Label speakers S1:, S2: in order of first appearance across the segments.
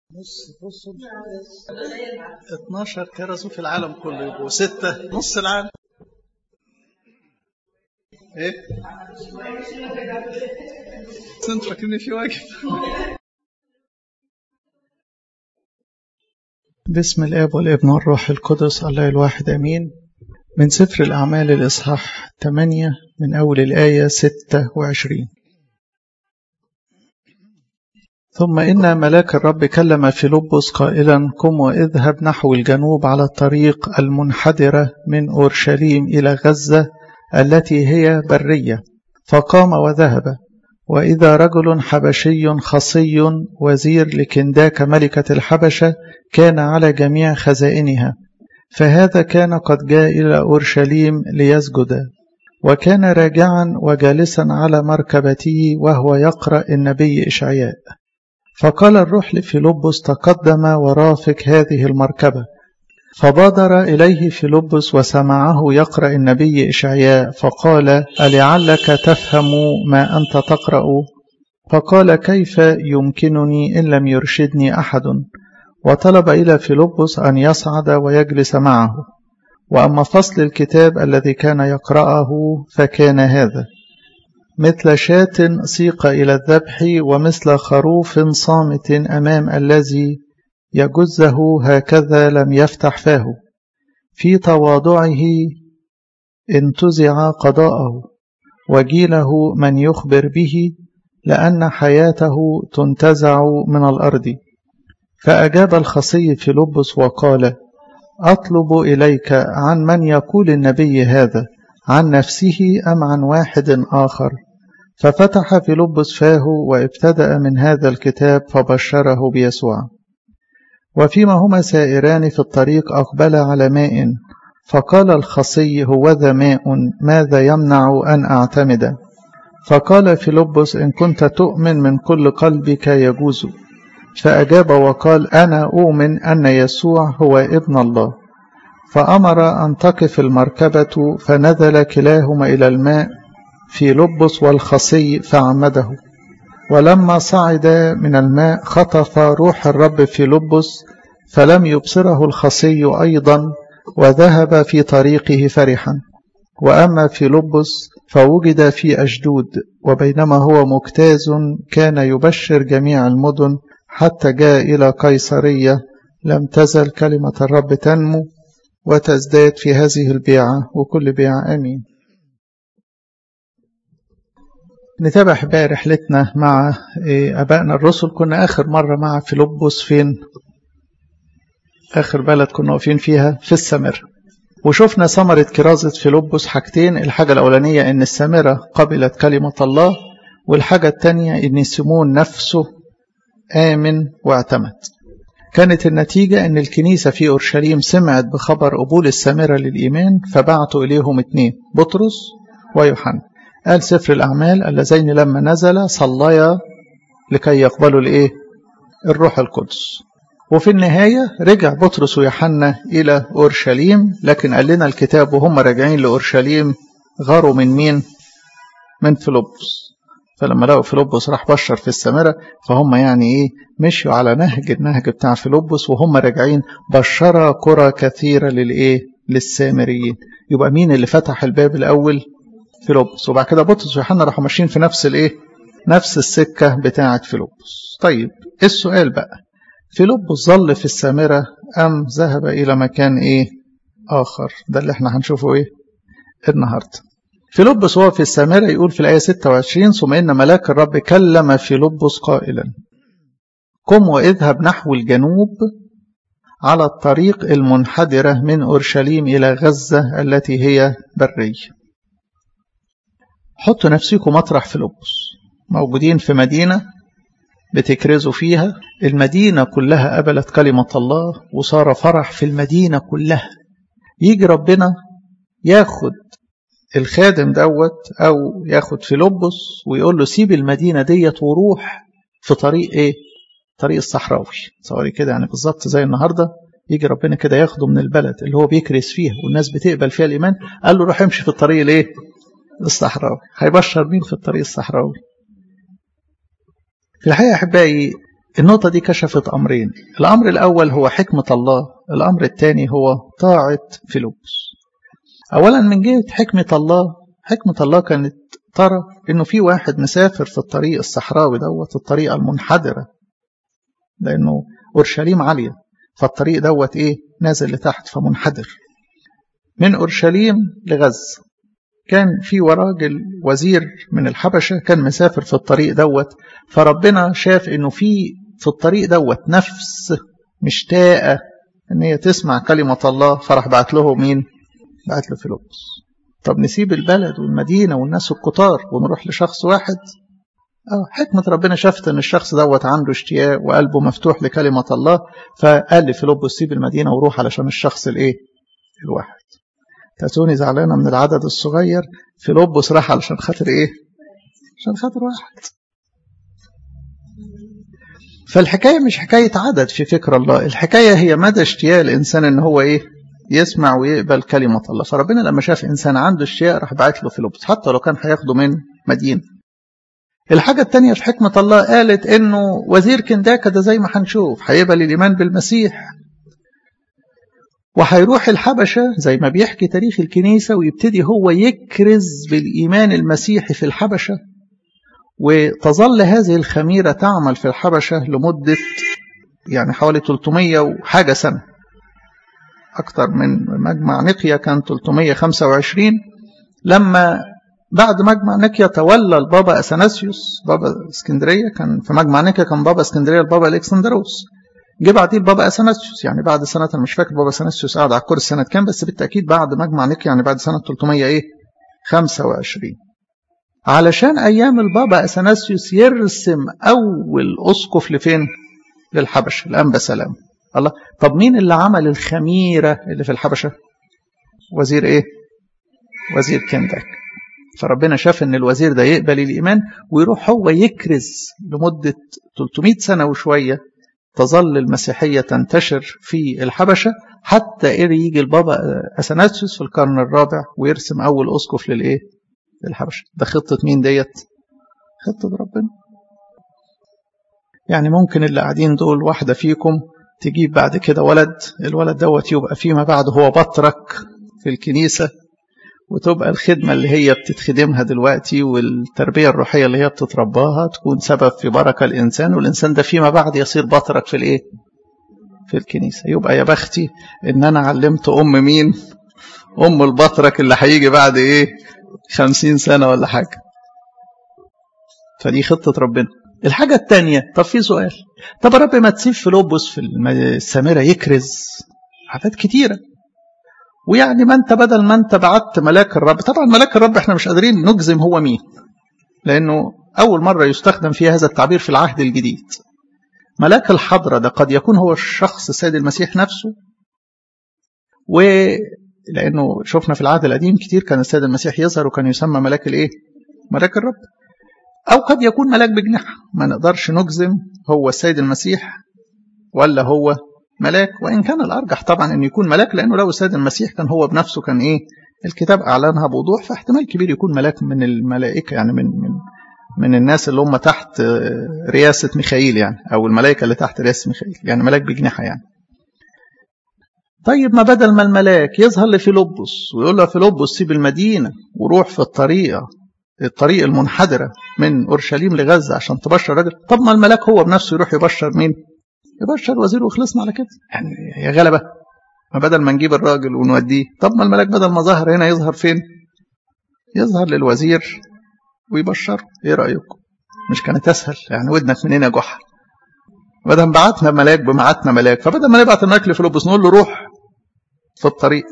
S1: نص نص 12 كرزوا في العالم كله يبقوا ستة نص العالم ايه انت فاكرني في واجب بسم الاب والابن والروح القدس الله الواحد امين من سفر الاعمال الاصحاح 8 من اول الايه 26 ثم إن ملاك الرب كلم فيلبس قائلا قم واذهب نحو الجنوب على الطريق المنحدرة من أورشليم إلى غزة التي هي برية فقام وذهب وإذا رجل حبشي خصي وزير لكنداك ملكة الحبشة كان على جميع خزائنها فهذا كان قد جاء إلى أورشليم ليسجد وكان راجعا وجالسا على مركبته وهو يقرأ النبي إشعياء فقال الروح لفيلبس تقدم ورافق هذه المركبة فبادر إليه فيلبس وسمعه يقرأ النبي إشعياء فقال ألعلك تفهم ما أنت تقرأ فقال كيف يمكنني إن لم يرشدني أحد وطلب إلى فيلبس أن يصعد ويجلس معه وأما فصل الكتاب الذي كان يقرأه فكان هذا مثل شاة سيق إلى الذبح ومثل خروف صامت أمام الذي يجزه هكذا لم يفتح فاه في تواضعه انتزع قضاءه وجيله من يخبر به لأن حياته تنتزع من الأرض فأجاب الخصي فيلبس وقال أطلب إليك عن من يقول النبي هذا عن نفسه أم عن واحد آخر ففتح فيلبس فاه وابتدأ من هذا الكتاب فبشره بيسوع وفيما هما سائران في الطريق أقبل على ماء فقال الخصي هوذا ماء ماذا يمنع أن أعتمد فقال فيلبس إن كنت تؤمن من كل قلبك يجوز فأجاب وقال أنا أؤمن أن يسوع هو ابن الله فأمر أن تقف المركبة فنزل كلاهما إلى الماء في لبس والخصي فعمده ولما صعد من الماء خطف روح الرب في لبس فلم يبصره الخصي أيضا وذهب في طريقه فرحا وأما في لبس فوجد في أشدود وبينما هو مجتاز كان يبشر جميع المدن حتى جاء إلى قيصرية لم تزل كلمة الرب تنمو وتزداد في هذه البيعة وكل بيعة آمين نتابع بقى رحلتنا مع أبائنا الرسل كنا آخر مرة مع فيلبس فين آخر بلد كنا واقفين فيها في السامرة وشفنا ثمرة كرازة فيلبس حاجتين الحاجة الأولانية إن السامرة قبلت كلمة الله والحاجة الثانية إن سيمون نفسه آمن واعتمد كانت النتيجة أن الكنيسة في أورشليم سمعت بخبر قبول السامرة للإيمان فبعتوا إليهم اثنين بطرس ويوحنا قال سفر الأعمال اللذين لما نزل صليا لكي يقبلوا الإيه؟ الروح القدس وفي النهاية رجع بطرس ويوحنا إلى أورشليم لكن قال لنا الكتاب وهم راجعين لأورشليم غاروا من مين؟ من فيلبس فلما لقوا فيلبس راح بشر في السامرة فهم يعني إيه مشوا على نهج النهج بتاع فيلبس وهم راجعين بشر قرى كثيرة للإيه؟ للسامريين يبقى مين اللي فتح الباب الأول؟ فيلبس وبعد كده بطرس ويوحنا راحوا ماشيين في نفس الايه نفس السكه بتاعه فيلبس طيب السؤال بقى فيلبس ظل في السامره ام ذهب الى مكان ايه اخر ده اللي احنا هنشوفه ايه النهارده فيلبس وهو في السامره يقول في الايه 26 ثم ان ملاك الرب كلم فيلبس قائلا قم واذهب نحو الجنوب على الطريق المنحدره من اورشليم الى غزه التي هي بريه حطوا نفسكم مطرح فيلبس موجودين في مدينة بتكرزوا فيها المدينة كلها قبلت كلمة الله وصار فرح في المدينة كلها يجي ربنا ياخد الخادم دوت أو ياخد فيلبس ويقول له سيب المدينة ديت وروح في طريق إيه؟ طريق الصحراوي تصوري كده يعني بالظبط زي النهارده يجي ربنا كده ياخده من البلد اللي هو بيكرز فيها والناس بتقبل فيها الإيمان قال له روح امشي في الطريق الإيه؟ الصحراوي هيبشر مين في الطريق الصحراوي في الحقيقة أحبائي النقطة دي كشفت أمرين الأمر الأول هو حكمة الله الأمر الثاني هو طاعة فيلبس أولا من جهة حكمة الله حكمة الله كانت ترى إنه في واحد مسافر في الطريق الصحراوي دوت الطريقة المنحدرة لأنه أورشليم عالية فالطريق دوت إيه نازل لتحت فمنحدر من أورشليم لغزة كان في وراجل وزير من الحبشة كان مسافر في الطريق دوت فربنا شاف إنه في في الطريق دوت نفس مشتاقة إن هي تسمع كلمة الله فراح بعت له مين؟ بعت له فيلبس طب نسيب البلد والمدينة والناس الكتار ونروح لشخص واحد اه حكمة ربنا شافت ان الشخص دوت عنده اشتياق وقلبه مفتوح لكلمة الله فقال لفيلبس سيب المدينة وروح علشان الشخص الايه الواحد تاتوني زعلانة من العدد الصغير فيلبس راح علشان خاطر ايه عشان خاطر واحد فالحكاية مش حكاية عدد في فكر الله الحكاية هي مدى اشتياق الإنسان ان هو ايه يسمع ويقبل كلمة الله فربنا لما شاف إنسان عنده اشتياق راح بعت له فيلبس حتى لو كان هياخده من مدينة الحاجة التانية في حكمة الله قالت إنه وزير كنداكا ده زي ما هنشوف هيقبل الإيمان بالمسيح وهيروح الحبشة زي ما بيحكي تاريخ الكنيسة ويبتدي هو يكرز بالإيمان المسيحي في الحبشة وتظل هذه الخميرة تعمل في الحبشة لمدة يعني حوالي 300 وحاجة سنة أكثر من مجمع نقيا كان 325 لما بعد مجمع نيكيا تولى البابا اثناسيوس بابا اسكندريه كان في مجمع نيكيا كان بابا اسكندريه البابا الكسندروس جه بعديه البابا اثناسيوس يعني بعد سنه انا مش فاكر بابا اثناسيوس قعد على الكرسي سنه كام بس بالتاكيد بعد مجمع نيكيا يعني بعد سنه 300 ايه 25 علشان ايام البابا اثناسيوس يرسم اول اسقف لفين للحبشه الانبا سلام الله طب مين اللي عمل الخميره اللي في الحبشه وزير ايه وزير كندك فربنا شاف ان الوزير ده يقبل الايمان ويروح هو يكرز لمده 300 سنه وشويه تظل المسيحيه تنتشر في الحبشه حتى قدر يجي البابا اثناسيوس في القرن الرابع ويرسم اول اسقف للايه؟ للحبشه ده خطه مين ديت؟ خطه ربنا يعني ممكن اللي قاعدين دول واحده فيكم تجيب بعد كده ولد الولد دوت يبقى فيما بعد هو بطرك في الكنيسه وتبقى الخدمة اللي هي بتتخدمها دلوقتي والتربية الروحية اللي هي بتترباها تكون سبب في بركة الإنسان والإنسان ده فيما بعد يصير بطرك في الإيه؟ في الكنيسة يبقى يا بختي إن أنا علمت أم مين؟ أم البطرك اللي هيجي بعد إيه؟ خمسين سنة ولا حاجة فدي خطة ربنا الحاجة التانية طب في سؤال طب يا رب ما تسيب فيلبس في السامرة يكرز حاجات كتيرة ويعني ما انت بدل ما انت بعت ملاك الرب طبعا ملاك الرب احنا مش قادرين نجزم هو مين لانه اول مره يستخدم فيها هذا التعبير في العهد الجديد ملاك الحضره ده قد يكون هو الشخص السيد المسيح نفسه ولانه شفنا في العهد القديم كتير كان السيد المسيح يظهر وكان يسمى ملاك الايه ملاك الرب او قد يكون ملاك بجناح ما نقدرش نجزم هو السيد المسيح ولا هو ملاك وإن كان الأرجح طبعا أن يكون ملاك لأنه لو السيد المسيح كان هو بنفسه كان إيه الكتاب أعلنها بوضوح فاحتمال كبير يكون ملاك من الملائكة يعني من من من الناس اللي هم تحت رئاسة ميخائيل يعني أو الملائكة اللي تحت رئاسة ميخائيل يعني ملاك بجناحة يعني طيب ما بدل ما الملاك يظهر لفيلبس ويقول له فيلبس سيب المدينة وروح في الطريقة الطريق المنحدرة من أورشليم لغزة عشان تبشر الراجل طب ما الملاك هو بنفسه يروح يبشر مين يبشر وزير وخلصنا على كده يعني يا غلبة ما بدل ما نجيب الراجل ونوديه طب ما الملاك بدل ما ظهر هنا يظهر فين يظهر للوزير ويبشر ايه رأيكم مش كانت اسهل يعني ودنك منين يا جحا بدل ما بعتنا ملاك بمعتنا ملاك فبدل ما نبعت الملاك لفيلبس نقول له روح في الطريق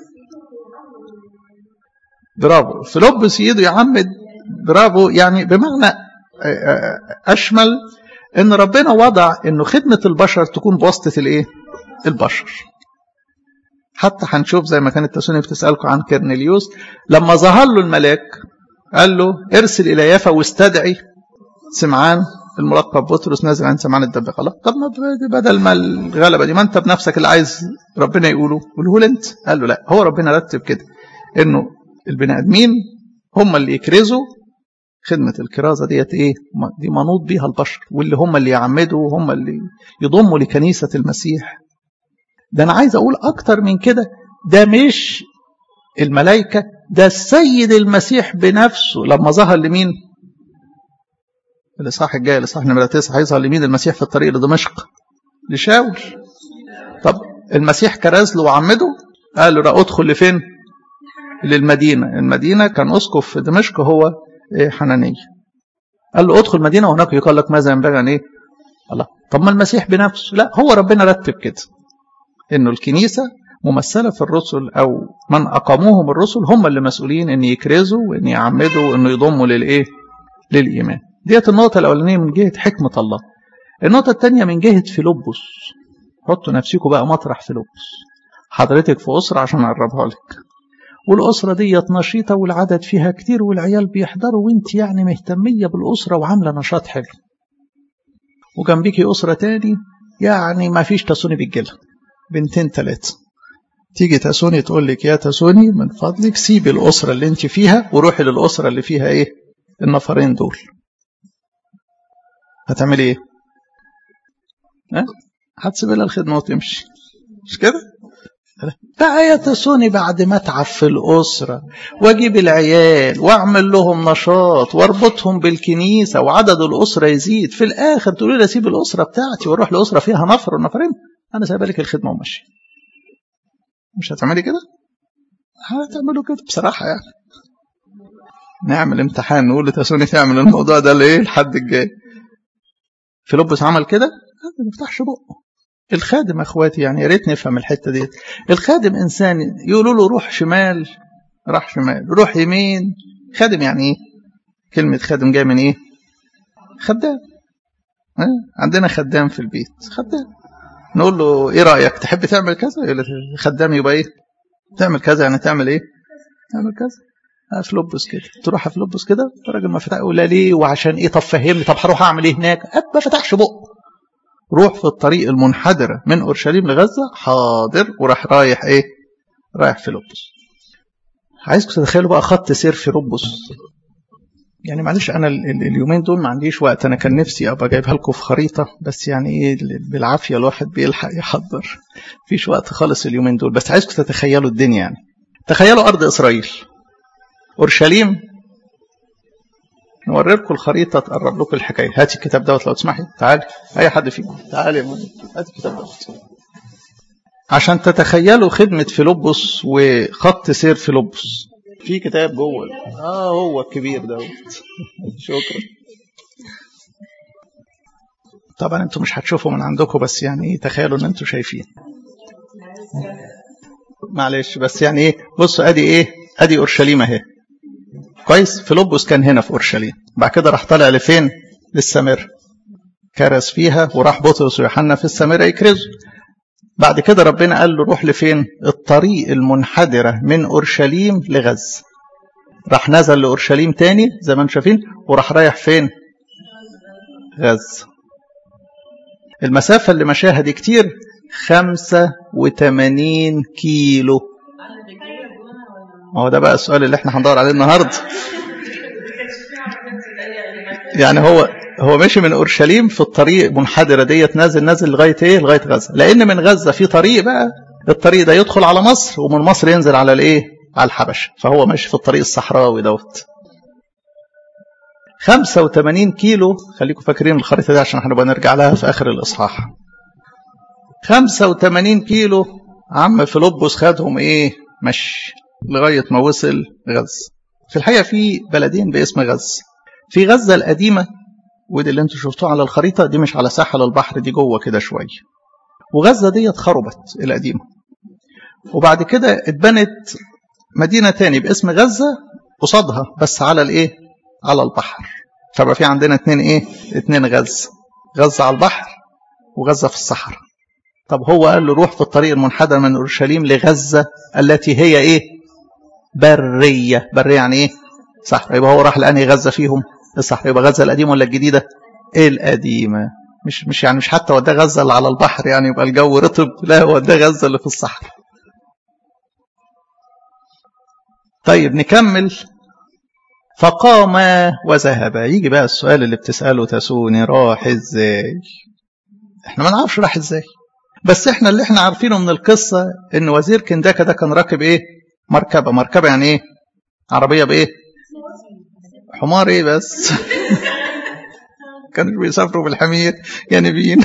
S1: برافو فيلبس ايده يعمد برافو يعني بمعنى اشمل ان ربنا وضع انه خدمه البشر تكون بواسطه الايه البشر حتى هنشوف زي ما كانت تسوني بتسالكم عن كرنيليوس لما ظهر له الملاك قال له ارسل الى يافا واستدعي سمعان الملقب بطرس نازل عن سمعان الدباغ الله طب ما بدل ما الغلبه دي ما انت بنفسك اللي عايز ربنا يقوله قوله انت قال له لا هو ربنا رتب كده انه البني ادمين هم اللي يكرزوا خدمة الكرازة ديت ايه دي منوط بيها البشر واللي هم اللي يعمدوا وهم اللي يضموا لكنيسة المسيح ده انا عايز اقول اكتر من كده ده مش الملائكة ده السيد المسيح بنفسه لما ظهر لمين الإصحاح الجاي الإصحاح نمرة تسعة هيظهر لمين المسيح في الطريق لدمشق لشاول طب المسيح كرز له وعمده قال له ادخل لفين للمدينة المدينة كان أسقف في دمشق هو حنانية قال له ادخل مدينة وهناك يقال لك ماذا ينبغي أن إيه الله طب ما المسيح بنفسه لا هو ربنا رتب كده إنه الكنيسة ممثلة في الرسل أو من أقاموهم الرسل هم اللي مسؤولين إن يكرزوا وإن يعمدوا وإن يضموا للإيه للإيمان ديت النقطة الأولانية من جهة حكمة الله النقطة الثانية من جهة فيلبس حطوا نفسكم بقى مطرح فيلبس حضرتك في أسرة عشان أقربها لك والأسرة ديت نشيطة والعدد فيها كتير والعيال بيحضروا وانت يعني مهتمية بالأسرة وعاملة نشاط حلو وجنبيكي أسرة تاني يعني ما فيش تسوني بالجلة بنتين ثلاثة تيجي تسوني تقول لك يا تسوني من فضلك سيبي الأسرة اللي انت فيها وروحي للأسرة اللي فيها ايه النفرين دول هتعملي ايه ها هتسيب لها الخدمة وتمشي مش كده بقى يا تسوني بعد ما اتعب في الأسرة واجيب العيال واعمل لهم نشاط واربطهم بالكنيسة وعدد الأسرة يزيد في الآخر تقولي لي اسيب الأسرة بتاعتي واروح لأسرة فيها نفر ونفرين أنا سايبه لك الخدمة وماشي مش هتعملي كده؟ هتعملوا كده بصراحة يعني نعمل امتحان نقول لتسوني تعمل الموضوع ده ليه الحد الجاي فيلبس عمل كده ما بيفتحش بقه الخادم اخواتي يعني يا ريت نفهم الحته ديت الخادم انسان يقولوا له روح شمال راح شمال روح يمين خادم يعني ايه كلمه خادم جايه من ايه خدام اه؟ عندنا خدام في البيت خدام نقول له ايه رايك تحب تعمل كذا يقول خدام يبقى ايه تعمل كذا يعني تعمل ايه تعمل كذا فلوبس كده تروح فلوبس كده الراجل ما فتح يقول ليه وعشان ايه طب فهمني طب هروح اعمل ايه هناك ما فتحش بقه روح في الطريق المنحدرة من أورشليم لغزة حاضر وراح رايح إيه رايح فيلبس عايزكم تتخيلوا بقى خط سير فيلبس يعني معلش أنا اليومين دول ما عنديش وقت أنا كان نفسي أبقى جايبها لكم في خريطة بس يعني إيه بالعافية الواحد بيلحق يحضر مفيش وقت خالص اليومين دول بس عايزكم تتخيلوا الدنيا يعني تخيلوا أرض إسرائيل أورشليم نوري لكم الخريطة تقرب لكم الحكاية هاتي الكتاب دوت لو تسمحي تعالي أي حد فيكم تعالي يا مولي هاتي الكتاب دوت عشان تتخيلوا خدمة فيلبس وخط سير فيلبس في كتاب جوه اه هو الكبير دوت شكرا طبعا انتوا مش هتشوفوا من عندكم بس يعني ايه تخيلوا ان انتوا شايفين معلش بس يعني ايه بصوا ادي ايه ادي اورشليم اهي كويس فيلبس كان هنا في اورشليم بعد كده راح طالع لفين للسامره كرز فيها وراح بطرس ويوحنا في السامره يكرزوا بعد كده ربنا قال له روح لفين الطريق المنحدرة من أورشليم لغز راح نزل لأورشليم تاني زي ما انتم شايفين وراح رايح فين غز المسافة اللي مشاها دي كتير خمسة وتمانين كيلو ما هو ده بقى السؤال اللي احنا هندور عليه النهاردة يعني هو هو ماشي من اورشليم في الطريق منحدره ديت نازل نازل لغايه ايه لغايه غزه لان من غزه في طريق بقى الطريق ده يدخل على مصر ومن مصر ينزل على الايه على الحبشه فهو ماشي في الطريق الصحراوي دوت 85 كيلو خليكم فاكرين الخريطه دي عشان هنبقى نرجع لها في اخر الاصحاح 85 كيلو عم فيلبس خدهم ايه مشي لغايه ما وصل غزه في الحقيقه في بلدين باسم غزه في غزه القديمه ودي اللي انتوا شفتوها على الخريطة دي مش على ساحل البحر دي جوه كده شوية وغزة ديت خربت القديمة وبعد كده اتبنت مدينة تاني باسم غزة قصادها بس على الايه على البحر فبقى في عندنا اتنين ايه اتنين غزة غزة على البحر وغزة في الصحراء طب هو قال له روح في الطريق المنحدر من اورشليم لغزة التي هي ايه برية برية يعني ايه صح يبقى هو راح لانهي غزة فيهم الصح يبقى غزه القديمه ولا الجديده؟ ايه القديمه؟ مش مش يعني مش حتى وداه غزه اللي على البحر يعني يبقى الجو رطب لا هو وداه غزه اللي في الصحراء. طيب نكمل فقام وذهب يجي بقى السؤال اللي بتسأله تسوني راح ازاي احنا ما نعرفش راح ازاي بس احنا اللي احنا عارفينه من القصة ان وزير كنداكا ده كان راكب ايه مركبة مركبة يعني ايه عربية بايه حمار ايه بس كانوا بيسافروا بالحمير يا نبيين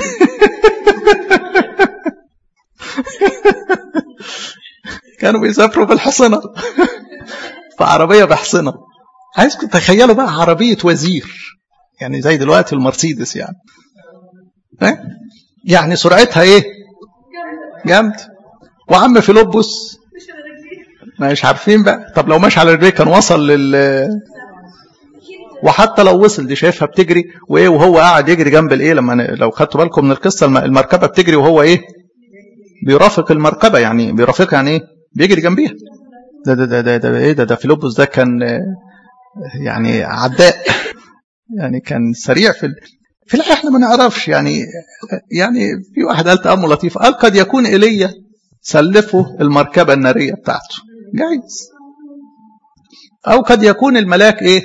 S1: كانوا بيسافروا بالحصنة فعربية بحصنة عايزكم تخيلوا بقى عربية وزير يعني زي دلوقتي المرسيدس يعني اه؟ يعني سرعتها ايه جامد وعم فيلبس مش عارفين بقى طب لو ماشي على رجليه كان وصل لل وحتى لو وصل دي شايفها بتجري وايه وهو قاعد يجري جنب الايه لما لو خدتوا بالكم من القصه المركبه بتجري وهو ايه بيرافق المركبه يعني بيرافقها يعني ايه بيجري جنبيها ده ده ده ده, ده ايه ده ده فيلبس ده كان يعني عداء يعني كان سريع في ال... في الحقيقه احنا ما نعرفش يعني يعني في واحد قال تامل لطيف قال قد يكون ايليا سلفه المركبه الناريه بتاعته جايز او قد يكون الملاك ايه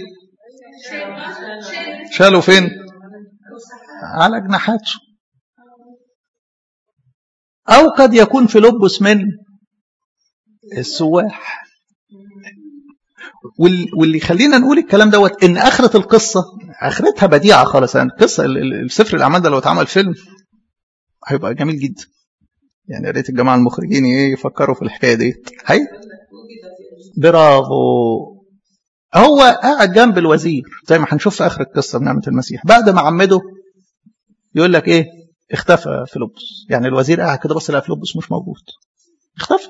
S1: شالوا فين على جناحاته او قد يكون في لبس من السواح واللي يخلينا نقول الكلام دوت ان اخره القصه اخرتها بديعه خالص يعني القصه السفر الاعمال ده لو اتعمل فيلم هيبقى جميل جدا يعني يا ريت الجماعه المخرجين ايه يفكروا في الحكايه دي هي برافو هو قاعد جنب الوزير زي ما هنشوف في اخر القصه بنعمه المسيح بعد ما عمده يقول لك ايه اختفى فيلبس يعني الوزير قاعد كده بص لقى فيلبس مش موجود اختفى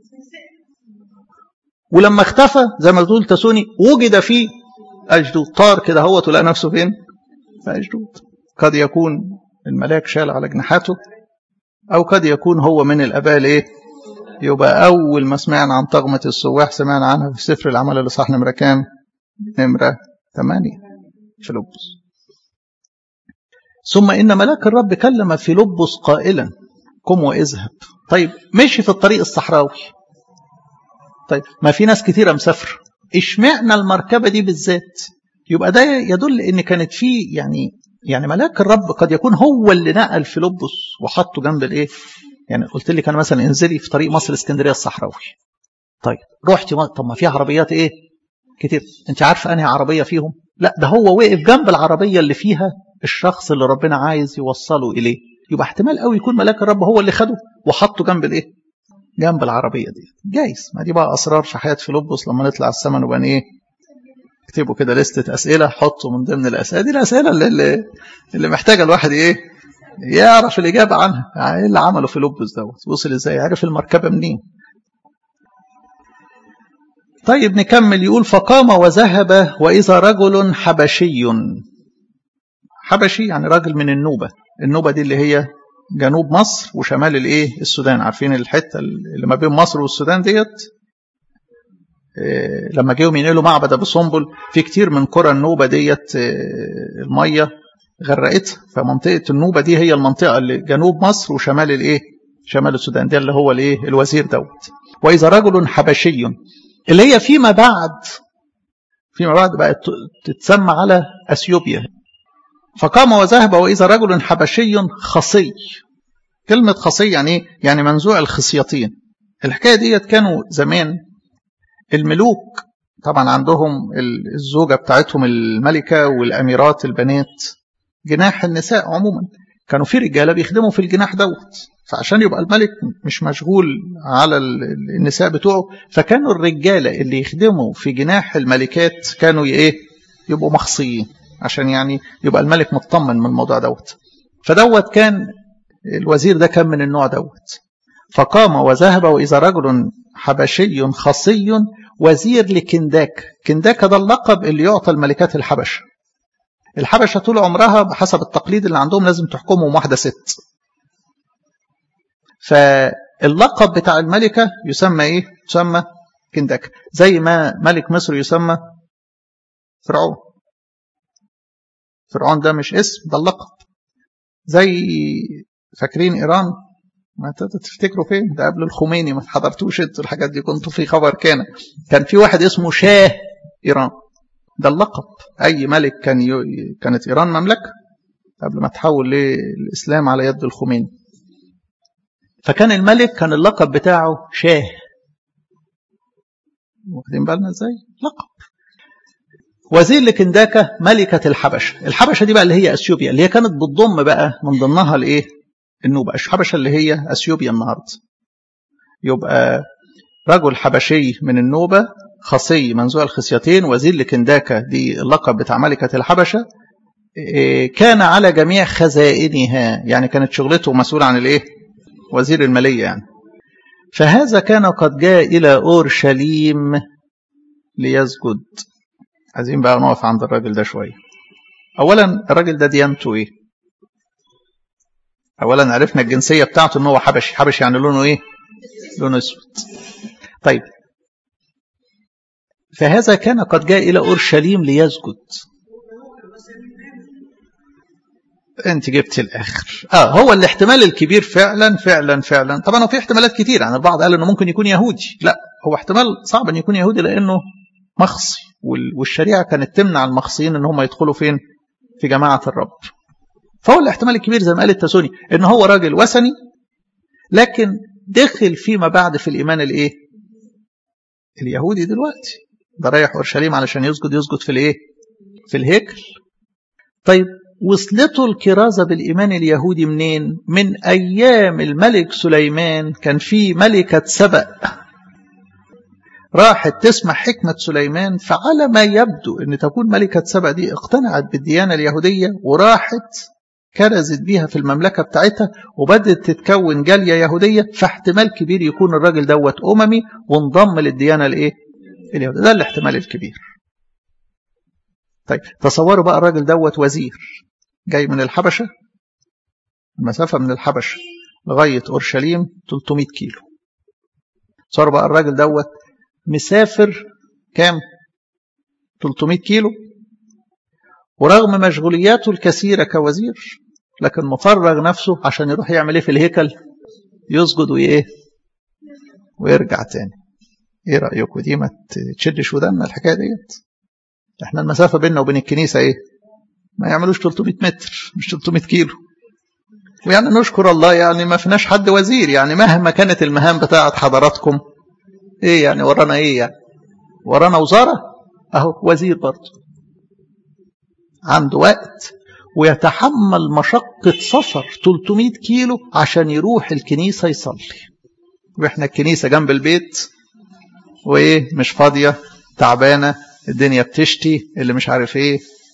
S1: ولما اختفى زي ما تقول تسوني وجد فيه أجدود طار كده هو تلاقي نفسه فين في أجدود قد يكون الملاك شال على جناحاته أو قد يكون هو من الآباء الإيه يبقى أول ما سمعنا عن طغمة السواح سمعنا عنها في سفر العمل اللي صح نمرة كام نمرة ثمانية فيلبس ثم إن ملاك الرب كلم فيلبس قائلا قم واذهب طيب مشي في الطريق الصحراوي طيب ما في ناس كتيرة مسافرة اشمعنى المركبة دي بالذات يبقى ده يدل ان كانت في يعني يعني ملاك الرب قد يكون هو اللي نقل فيلبس وحطه جنب الايه يعني قلت لك انا مثلا انزلي في طريق مصر اسكندريه الصحراوي طيب رحتي طب ما في عربيات ايه كتير انت عارفه انهي عربيه فيهم لا ده هو وقف جنب العربيه اللي فيها الشخص اللي ربنا عايز يوصله اليه يبقى احتمال قوي يكون ملاك الرب هو اللي خده وحطه جنب الايه جنب العربيه دي جايز ما دي بقى اسرار في حياه فيلبس لما نطلع السما نبقى ايه اكتبوا كده لستة أسئلة حطوا من ضمن الأسئلة دي الأسئلة اللي, اللي محتاجة الواحد إيه يعرف الإجابة عنها يعني إيه اللي عمله في لبس دوت وصل إزاي عرف المركبة منين طيب نكمل يقول فقام وذهب وإذا رجل حبشي حبشي يعني راجل من النوبة النوبة دي اللي هي جنوب مصر وشمال الايه السودان عارفين الحته اللي ما بين مصر والسودان ديت لما جيهم ينقلوا معبد ابو سمبل في كتير من قرى النوبه ديت الميه غرقتها فمنطقه النوبه دي هي المنطقه اللي جنوب مصر وشمال الايه شمال السودان ده اللي هو الايه الوزير دوت واذا رجل حبشي اللي هي فيما بعد فيما بعد بقت تتسمى على اثيوبيا فقام وذهب واذا رجل حبشي خصي كلمه خصي يعني ايه يعني منزوع الخصيتين الحكايه ديت كانوا زمان الملوك طبعا عندهم الزوجة بتاعتهم الملكة والأميرات البنات جناح النساء عموما كانوا في رجالة بيخدموا في الجناح دوت فعشان يبقى الملك مش مشغول على النساء بتوعه فكانوا الرجالة اللي يخدموا في جناح الملكات كانوا ايه يبقوا مخصيين عشان يعني يبقى الملك مطمن من الموضوع دوت فدوت كان الوزير ده كان من النوع دوت فقام وذهب وإذا رجل حبشي خصي وزير لكنداك كنداك ده اللقب اللي يعطى الملكات الحبشة الحبشة طول عمرها بحسب التقليد اللي عندهم لازم تحكمهم واحدة ست فاللقب بتاع الملكة يسمى ايه يسمى كنداك زي ما ملك مصر يسمى فرعون فرعون ده مش اسم ده اللقب زي فاكرين ايران ما تفتكروا فين ده قبل الخميني ما حضرتوش انتوا الحاجات دي كنتوا في خبر كان كان في واحد اسمه شاه ايران ده اللقب أي ملك كان ي... كانت إيران مملكة قبل ما تحول للإسلام على يد الخميني فكان الملك كان اللقب بتاعه شاه واخدين بالنا ازاي لقب وزير لكنداكة ملكة الحبشة الحبشة دي بقى اللي هي أثيوبيا اللي هي كانت بتضم بقى من ضمنها الايه النوبة الحبشة اللي هي أثيوبيا النهاردة يبقى رجل حبشي من النوبة خصي منزوع الخصيتين وزير لكنداكة دي اللقب بتاع ملكة الحبشة كان على جميع خزائنها يعني كانت شغلته مسؤول عن الايه وزير المالية يعني فهذا كان قد جاء إلى أورشليم ليسجد عايزين بقى نقف عند الراجل ده شوية أولا الراجل ده ديانته إيه أولا عرفنا الجنسية بتاعته إن هو حبشي حبشي يعني لونه إيه لونه أسود طيب فهذا كان قد جاء إلى أورشليم ليسجد انت جبت الاخر اه هو الاحتمال الكبير فعلا فعلا فعلا طبعا هو في احتمالات كتير يعني البعض قال انه ممكن يكون يهودي لا هو احتمال صعب ان يكون يهودي لانه مخصي والشريعه كانت تمنع المخصيين ان هم يدخلوا فين في جماعه الرب فهو الاحتمال الكبير زي ما قال التسوني ان هو راجل وثني لكن دخل فيما بعد في الايمان الايه اليهودي دلوقتي ده رايح اورشليم علشان يسجد يسجد في الايه في الهيكل طيب وصلته الكرازة بالإيمان اليهودي منين؟ من أيام الملك سليمان كان في ملكة سبأ راحت تسمع حكمة سليمان فعلى ما يبدو أن تكون ملكة سبأ دي اقتنعت بالديانة اليهودية وراحت كرزت بيها في المملكة بتاعتها وبدأت تتكون جالية يهودية فاحتمال كبير يكون الراجل دوت أممي وانضم للديانة الإيه؟ اليهودية ده الاحتمال الكبير طيب تصوروا بقى الراجل دوت وزير جاي من الحبشة المسافة من الحبشة لغاية أورشليم 300 كيلو صار بقى الراجل دوت مسافر كام 300 كيلو ورغم مشغولياته الكثيرة كوزير لكن مفرغ نفسه عشان يروح يعمل ايه في الهيكل يسجد وايه ويرجع تاني ايه رأيكم دي ما تشدش ودنا الحكاية ديت احنا المسافة بيننا وبين الكنيسة ايه ما يعملوش 300 متر مش 300 كيلو ويعني نشكر الله يعني ما فيناش حد وزير يعني مهما كانت المهام بتاعت حضراتكم ايه يعني ورانا ايه يعني ورانا وزارة اهو وزير برضه عنده وقت ويتحمل مشقة سفر 300 كيلو عشان يروح الكنيسة يصلي واحنا الكنيسة جنب البيت وايه مش فاضية تعبانة الدنيا بتشتي اللي مش عارف ايه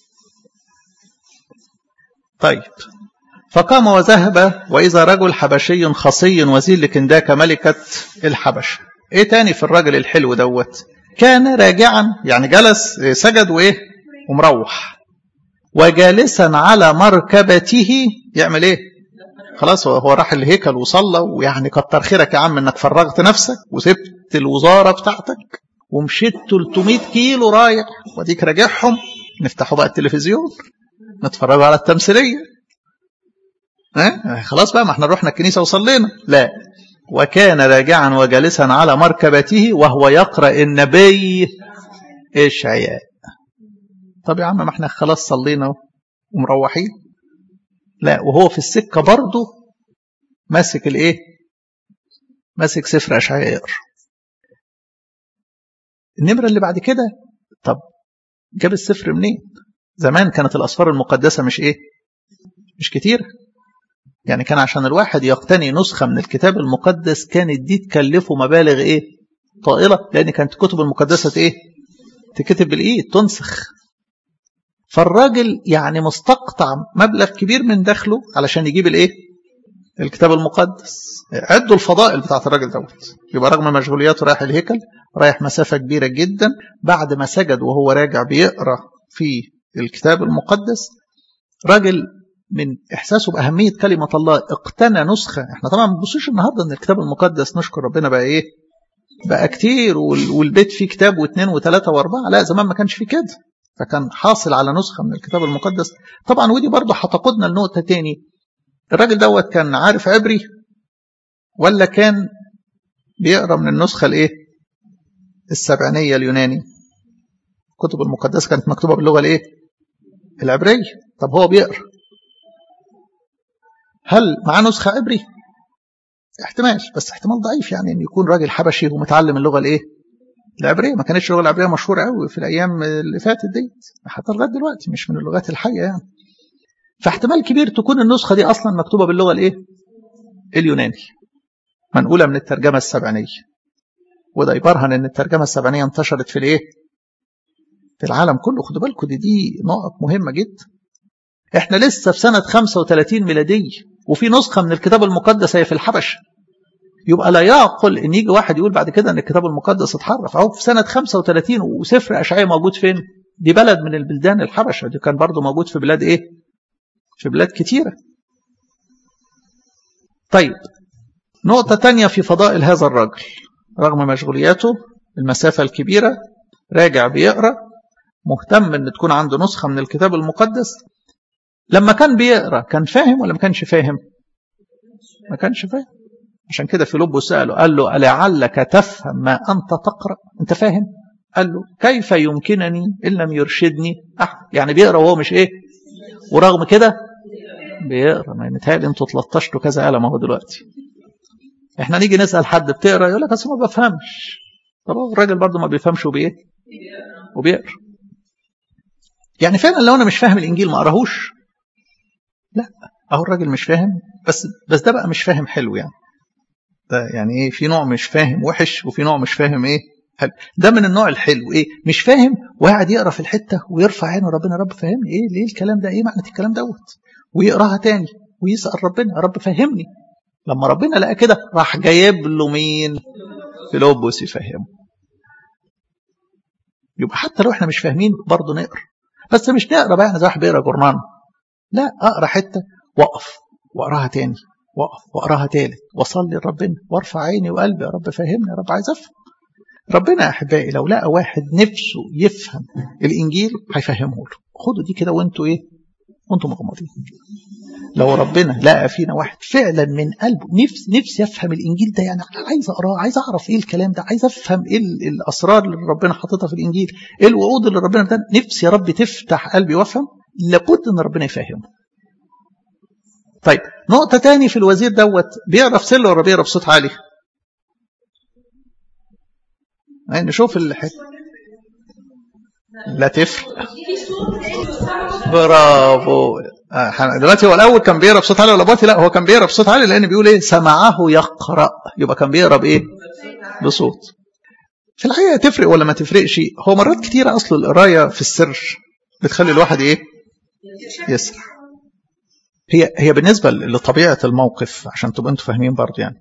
S1: طيب فقام وذهب وإذا رجل حبشي خصي وزير لكنداك ملكة الحبش ايه تاني في الراجل الحلو دوت كان راجعا يعني جلس سجد وايه ومروح وجالسا على مركبته يعمل ايه خلاص هو راح الهيكل وصلى ويعني كتر خيرك يا عم انك فرغت نفسك وسبت الوزاره بتاعتك ومشيت 300 كيلو رايح وديك راجعهم نفتحوا بقى التلفزيون نتفرجوا على التمثيليه ها خلاص بقى ما احنا رحنا الكنيسه وصلينا لا وكان راجعا وجالسا على مركبته وهو يقرا النبي اشعياء طب يا عم ما احنا خلاص صلينا ومروحين لا وهو في السكه برضه ماسك الايه ماسك سفر اشعياء يقرا النمره اللي بعد كده طب جاب السفر منين زمان كانت الاسفار المقدسه مش ايه مش كتير يعني كان عشان الواحد يقتني نسخة من الكتاب المقدس كانت دي تكلفه مبالغ ايه طائلة لان كانت الكتب المقدسة ايه تكتب بالايد تنسخ فالراجل يعني مستقطع مبلغ كبير من دخله علشان يجيب الايه الكتاب المقدس عدوا الفضائل بتاعت الراجل دوت يبقى رغم مشغولياته رايح الهيكل رايح مسافة كبيرة جدا بعد ما سجد وهو راجع بيقرأ في الكتاب المقدس راجل من احساسه باهميه كلمه الله اقتنى نسخه احنا طبعا ما بنبصوش النهارده ان الكتاب المقدس نشكر ربنا بقى ايه بقى كتير والبيت فيه كتاب واثنين وثلاثه واربعه لا زمان ما كانش فيه كده فكان حاصل على نسخه من الكتاب المقدس طبعا ودي برضه هتقودنا لنقطه تاني الراجل دوت كان عارف عبري ولا كان بيقرا من النسخه الايه السبعينيه اليوناني الكتب المقدسة كانت مكتوبة باللغة الايه العبرية طب هو بيقرأ هل معاه نسخة عبري احتمال بس احتمال ضعيف يعني ان يكون راجل حبشي ومتعلم اللغة الايه العبرية ما كانتش اللغة العبرية مشهورة قوي في الأيام اللي فاتت ديت حتى لغاية دلوقتي مش من اللغات الحية يعني فاحتمال كبير تكون النسخة دي أصلا مكتوبة باللغة الإيه؟ اليوناني منقولة من الترجمة السبعينية وده يبرهن إن الترجمة السبعينية انتشرت في الإيه؟ في العالم كله خدوا بالكم دي دي نقط مهمة جدا احنا لسه في سنة 35 ميلادية وفي نسخة من الكتاب المقدس هي في الحبشة يبقى لا يعقل ان يجي واحد يقول بعد كده ان الكتاب المقدس اتحرف اهو في سنه 35 وسفر اشعياء موجود فين؟ دي بلد من البلدان الحبشه دي كان برضه موجود في بلاد ايه؟ في بلاد كتيره. طيب نقطة تانية في فضائل هذا الرجل رغم مشغولياته المسافة الكبيرة راجع بيقرأ مهتم ان تكون عنده نسخة من الكتاب المقدس لما كان بيقرأ كان فاهم ولا ما كانش فاهم؟ ما كانش فاهم عشان كده فيلبس سأله قال له ألعلك تفهم ما أنت تقرأ أنت فاهم قال له كيف يمكنني إن لم يرشدني أحد يعني بيقرأ وهو مش إيه ورغم كده بيقرأ ما متهيألي أنتوا تلطشتوا كذا قلم أهو دلوقتي إحنا نيجي نسأل حد بتقرأ يقول لك أصل ما بفهمش طب الراجل برضه ما بيفهمش وبإيه وبيقرأ يعني فعلا لو أنا مش فاهم الإنجيل ما أقراهوش لا أهو الراجل مش فاهم بس بس ده بقى مش فاهم حلو يعني ده يعني ايه في نوع مش فاهم وحش وفي نوع مش فاهم ايه حلو ده من النوع الحلو ايه مش فاهم وقاعد يقرا في الحته ويرفع عينه ربنا رب فهمني ايه ليه الكلام ده ايه معنى الكلام دوت ويقراها تاني ويسال ربنا رب فهمني لما ربنا لقى كده راح جايب له مين فيلبس يفهمه يبقى حتى لو احنا مش فاهمين برضه نقرا بس مش نقرا بقى احنا زي واحد بيقرا جورنان لا اقرا حته واقف واقراها تاني واقف واقراها تالت واصلي لربنا وارفع عيني وقلبي يا رب فهمني يا رب عايز افهم ربنا يا احبائي لو لقى واحد نفسه يفهم الانجيل هيفهمه له خدوا دي كده وانتوا ايه وانتوا مغمضين لو ربنا لقى فينا واحد فعلا من قلبه نفس نفسي يفهم الانجيل ده يعني عايز اقراه عايز اعرف ايه الكلام ده عايز افهم ايه الاسرار اللي ربنا حاططها في الانجيل ايه الوعود اللي ربنا ده نفسي يا رب تفتح قلبي وافهم لابد ان ربنا يفهمه طيب نقطة تاني في الوزير دوت بيقرا في سل ولا بيقرا بصوت عالي؟ يعني نشوف الحته لا تفرق برافو دلوقتي هو الاول كان بيقرا بصوت عالي ولا باطي لا هو كان بيقرا بصوت عالي لان بيقول ايه سمعه يقرا يبقى كان بيقرا بايه بصوت في الحقيقه تفرق ولا ما تفرقش هو مرات كتيره اصل القرايه في السر بتخلي الواحد ايه يسرح هي هي بالنسبه لطبيعه الموقف عشان تبقوا انتوا فاهمين برضه يعني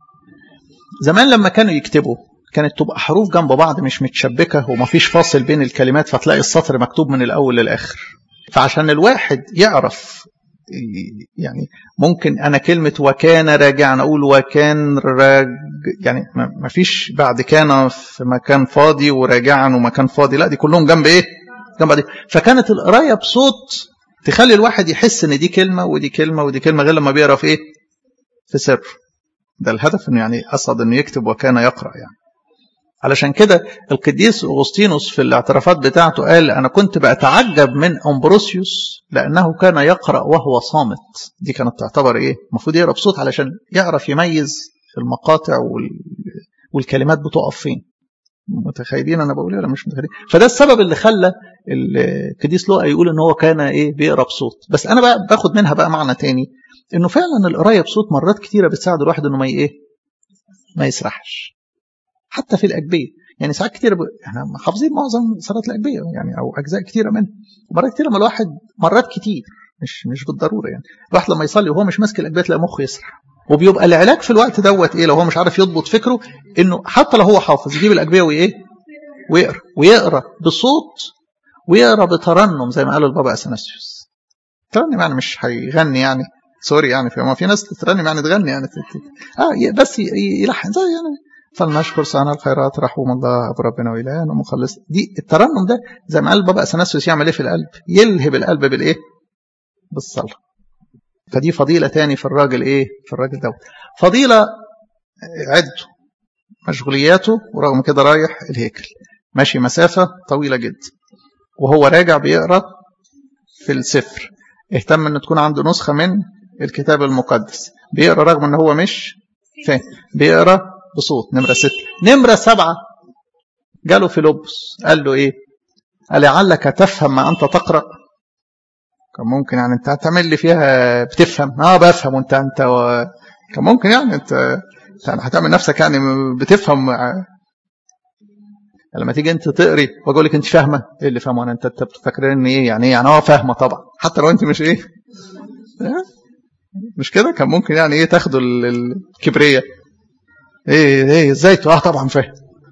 S1: زمان لما كانوا يكتبوا كانت تبقى حروف جنب بعض مش متشبكه ومفيش فاصل بين الكلمات فتلاقي السطر مكتوب من الاول للاخر فعشان الواحد يعرف يعني ممكن انا كلمه وكان راجعا اقول وكان راج يعني ما فيش بعد كان في مكان فاضي وراجعا ومكان فاضي لا دي كلهم جنب ايه جنب دي فكانت القرايه بصوت تخلي الواحد يحس ان دي كلمه ودي كلمه ودي كلمه غير لما بيقرا في ايه في سر ده الهدف انه يعني قصد انه يكتب وكان يقرا يعني علشان كده القديس اغسطينوس في الاعترافات بتاعته قال انا كنت بتعجب من امبروسيوس لانه كان يقرا وهو صامت دي كانت تعتبر ايه المفروض يقرا بصوت علشان يعرف يميز المقاطع وال... والكلمات بتقف فين متخيلين انا بقول ولا مش متخيلين فده السبب اللي خلى القديس لوقا يقول ان هو كان ايه بيقرا بصوت بس انا بقى باخد منها بقى معنى تاني انه فعلا القرايه بصوت مرات كتيره بتساعد الواحد انه ما ايه ما يسرحش حتى في الاجبيه يعني ساعات كتير ب... احنا حافظين معظم صلاه الاجبيه يعني او اجزاء كتيره منها مرات كتير لما الواحد مرات كتير مش مش بالضروره يعني الواحد لما يصلي وهو مش ماسك الاجبيه تلاقي مخه يسرح وبيبقى العلاج في الوقت دوت ايه لو هو مش عارف يضبط فكره انه حتى لو هو حافظ يجيب الاجبيه وايه ويقرا ويقرا بصوت ويقرا بترنم زي ما قال البابا اثناسيوس ترنم يعني مش هيغني يعني سوري يعني في ما في ناس تترنم يعني تغني يعني اه بس يلحن زي يعني فلنشكر صانع الخيرات رحوم الله ابو ربنا والهنا ومخلص دي الترنم ده زي ما قال البابا اثناسيوس يعمل ايه في القلب يلهب القلب بالايه بالصلاه فدي فضيله تاني في الراجل ايه في الراجل دوت فضيله عدته مشغولياته ورغم كده رايح الهيكل ماشي مسافه طويله جدا وهو راجع بيقرا في السفر اهتم ان تكون عنده نسخه من الكتاب المقدس بيقرا رغم ان هو مش فاهم بيقرا بصوت نمره ستة نمره سبعة جاله فيلبس قال له ايه قال لعلك تفهم ما انت تقرا كان ممكن يعني انت هتعمل لي فيها بتفهم اه بفهم وانت انت و... كان ممكن يعني انت يعني هتعمل نفسك يعني بتفهم لما تيجي انت تقري واقول لك انت فاهمه ايه اللي فاهمه انا انت انت بتفكرني ايه يعني ايه يعني اه فاهمه طبعا حتى لو انت مش ايه مش كده كان ممكن يعني ايه تاخدوا الكبريه ايه ايه ازاي اه طبعا فاهم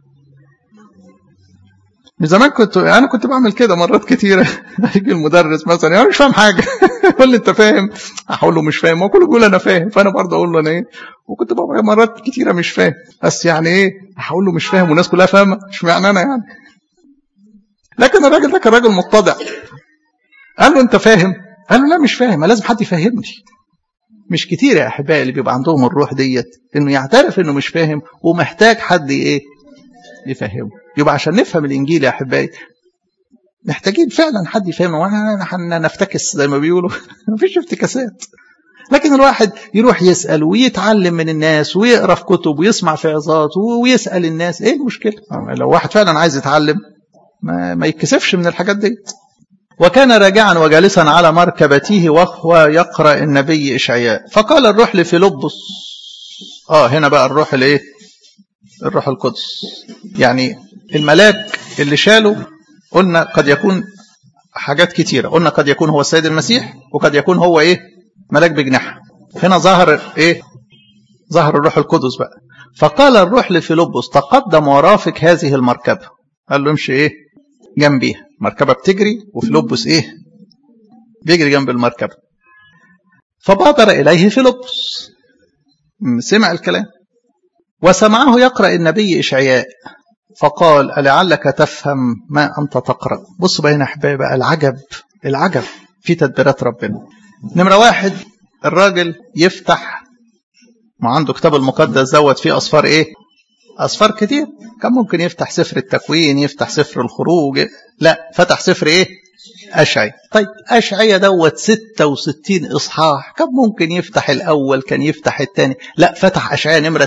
S1: من زمان كنت انا كنت بعمل كده مرات كتيره يجي المدرس مثلا انا مش فاهم حاجه يقول لي انت فاهم اقول له مش فاهم هو كله بيقول انا فاهم فانا برضه اقول له انا ايه وكنت بقى مرات كتيره مش فاهم بس يعني ايه هقول له مش فاهم والناس كلها فاهمه مش معنى انا يعني لكن الراجل ده كان راجل متضع قال له انت فاهم قال له لا مش فاهم لازم حد يفهمني مش كتير يا احبائي اللي بيبقى عندهم الروح ديت انه يعترف انه مش فاهم ومحتاج حد ايه يفهمه يبقى عشان نفهم الانجيل يا احبائي محتاجين فعلا حد يفهمه وانا نفتكس زي ما بيقولوا مفيش افتكاسات لكن الواحد يروح يسأل ويتعلم من الناس ويقرا في كتب ويسمع في عظات ويسأل الناس ايه المشكلة لو واحد فعلا عايز يتعلم ما, ما يتكسفش من الحاجات دي وكان راجعا وجالسا على مركبته وهو يقرأ النبي إشعياء فقال الروح لفيلبس اه هنا بقى الروح الايه الروح القدس يعني الملاك اللي شاله قلنا قد يكون حاجات كتيرة قلنا قد يكون هو السيد المسيح وقد يكون هو ايه ملاك بجناح هنا ظهر ايه ظهر الروح القدس بقى فقال الروح لفيلبس تقدم ورافق هذه المركبة قال له امشي ايه جنبيها مركبة بتجري وفيلبس ايه بيجري جنب المركبة فبادر إليه فيلبس سمع الكلام وسمعه يقرأ النبي إشعياء فقال ألعلك تفهم ما أنت تقرأ بص بقى هنا أحبابي بقى العجب العجب في تدبيرات ربنا نمرة واحد الراجل يفتح ما عنده كتاب المقدس زود فيه أصفار إيه أصفار كتير كان ممكن يفتح سفر التكوين يفتح سفر الخروج لا فتح سفر إيه أشعي طيب أشعي دوت 66 إصحاح كان ممكن يفتح الأول كان يفتح الثاني لا فتح أشعي نمرة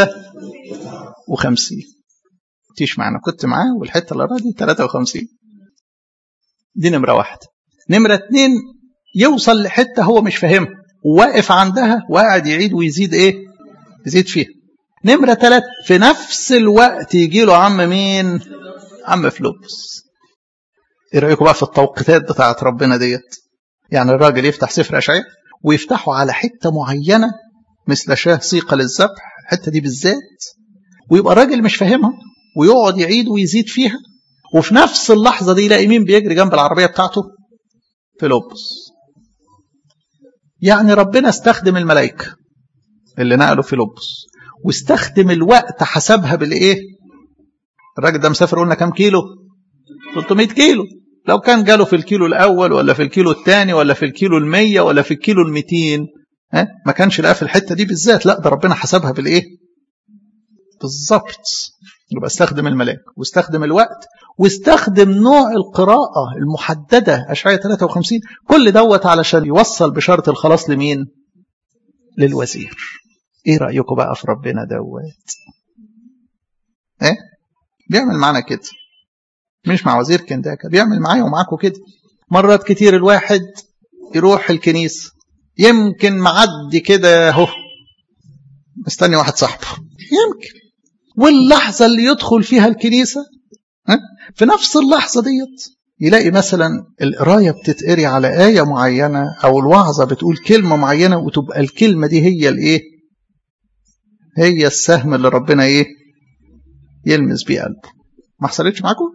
S1: 53 تيش معنا كنت معاه والحتة اللي دي 53 دي نمرة واحدة نمرة اتنين يوصل لحتة هو مش فاهمها واقف عندها وقاعد يعيد ويزيد ايه يزيد فيها نمرة ثلاث في نفس الوقت يجي له عم مين عم فلوبس ايه رأيكم بقى في التوقيتات بتاعت ربنا ديت يعني الراجل يفتح سفر أشعياء ويفتحه على حتة معينة مثل شاه سيقة للذبح الحتة دي بالذات ويبقى الراجل مش فاهمها ويقعد يعيد ويزيد فيها وفي نفس اللحظة دي يلاقي مين بيجري جنب العربية بتاعته فيلبس يعني ربنا استخدم الملائكة اللي نقلوا فيلبس واستخدم الوقت حسبها بالايه الراجل ده مسافر قلنا كام كيلو 300 كيلو لو كان جاله في الكيلو الاول ولا في الكيلو الثاني ولا في الكيلو ال100 ولا في الكيلو ال200 ها ما كانش لقاه في الحته دي بالذات لا ده ربنا حسبها بالايه بالظبط يبقى استخدم الملاك واستخدم الوقت واستخدم نوع القراءة المحددة أشعية 53 كل دوت علشان يوصل بشرط الخلاص لمين للوزير ايه رأيكم بقى في ربنا دوت ايه بيعمل معانا كده مش مع وزير كنداكا بيعمل معايا ومعاكم كده مرات كتير الواحد يروح الكنيسة يمكن معدي كده اهو مستني واحد صاحبه يمكن واللحظة اللي يدخل فيها الكنيسة في نفس اللحظة ديت يلاقي مثلا القراية بتتقري على آية معينة أو الوعظة بتقول كلمة معينة وتبقى الكلمة دي هي الإيه هي السهم اللي ربنا إيه يلمس بيه قلبه ما حصلتش معاكم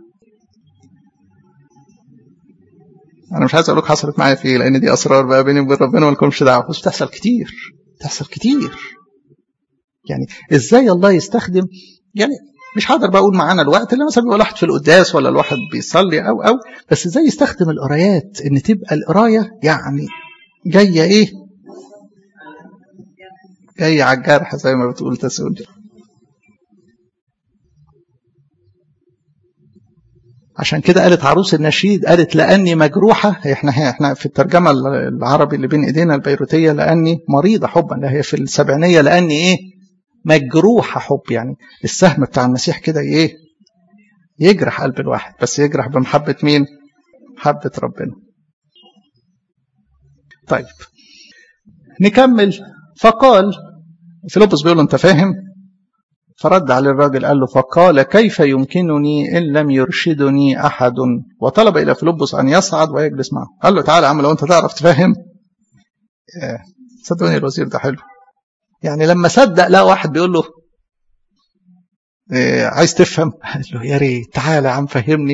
S1: أنا مش عايز أقول لك حصلت معايا في إيه لأن دي أسرار بقى بيني وبين ربنا ما لكمش دعوة بس بتحصل كتير بتحصل كتير يعني ازاي الله يستخدم يعني مش هقدر بقى اقول معانا الوقت اللي مثلا بيبقى الواحد في القداس ولا الواحد بيصلي او او بس ازاي يستخدم القرايات ان تبقى القرايه يعني جايه ايه؟ جايه على الجرح زي ما بتقول تسول عشان كده قالت عروس النشيد قالت لاني مجروحه احنا احنا في الترجمه العربي اللي بين ايدينا البيروتيه لاني مريضه حبا لا هي في السبعينيه لاني ايه مجروحه حب يعني السهم بتاع المسيح كده ايه يجرح قلب الواحد بس يجرح بمحبه مين محبه ربنا طيب نكمل فقال فيلبس بيقول له انت فاهم فرد عليه الراجل قال له فقال كيف يمكنني إن لم يرشدني أحد وطلب إلى فيلبس أن يصعد ويجلس معه قال له تعالى يا عم لو أنت تعرف تفهم صدقوني الوزير ده حلو يعني لما صدق لا واحد بيقول له إيه عايز تفهم قال له يا ريت تعالى يا عم فهمني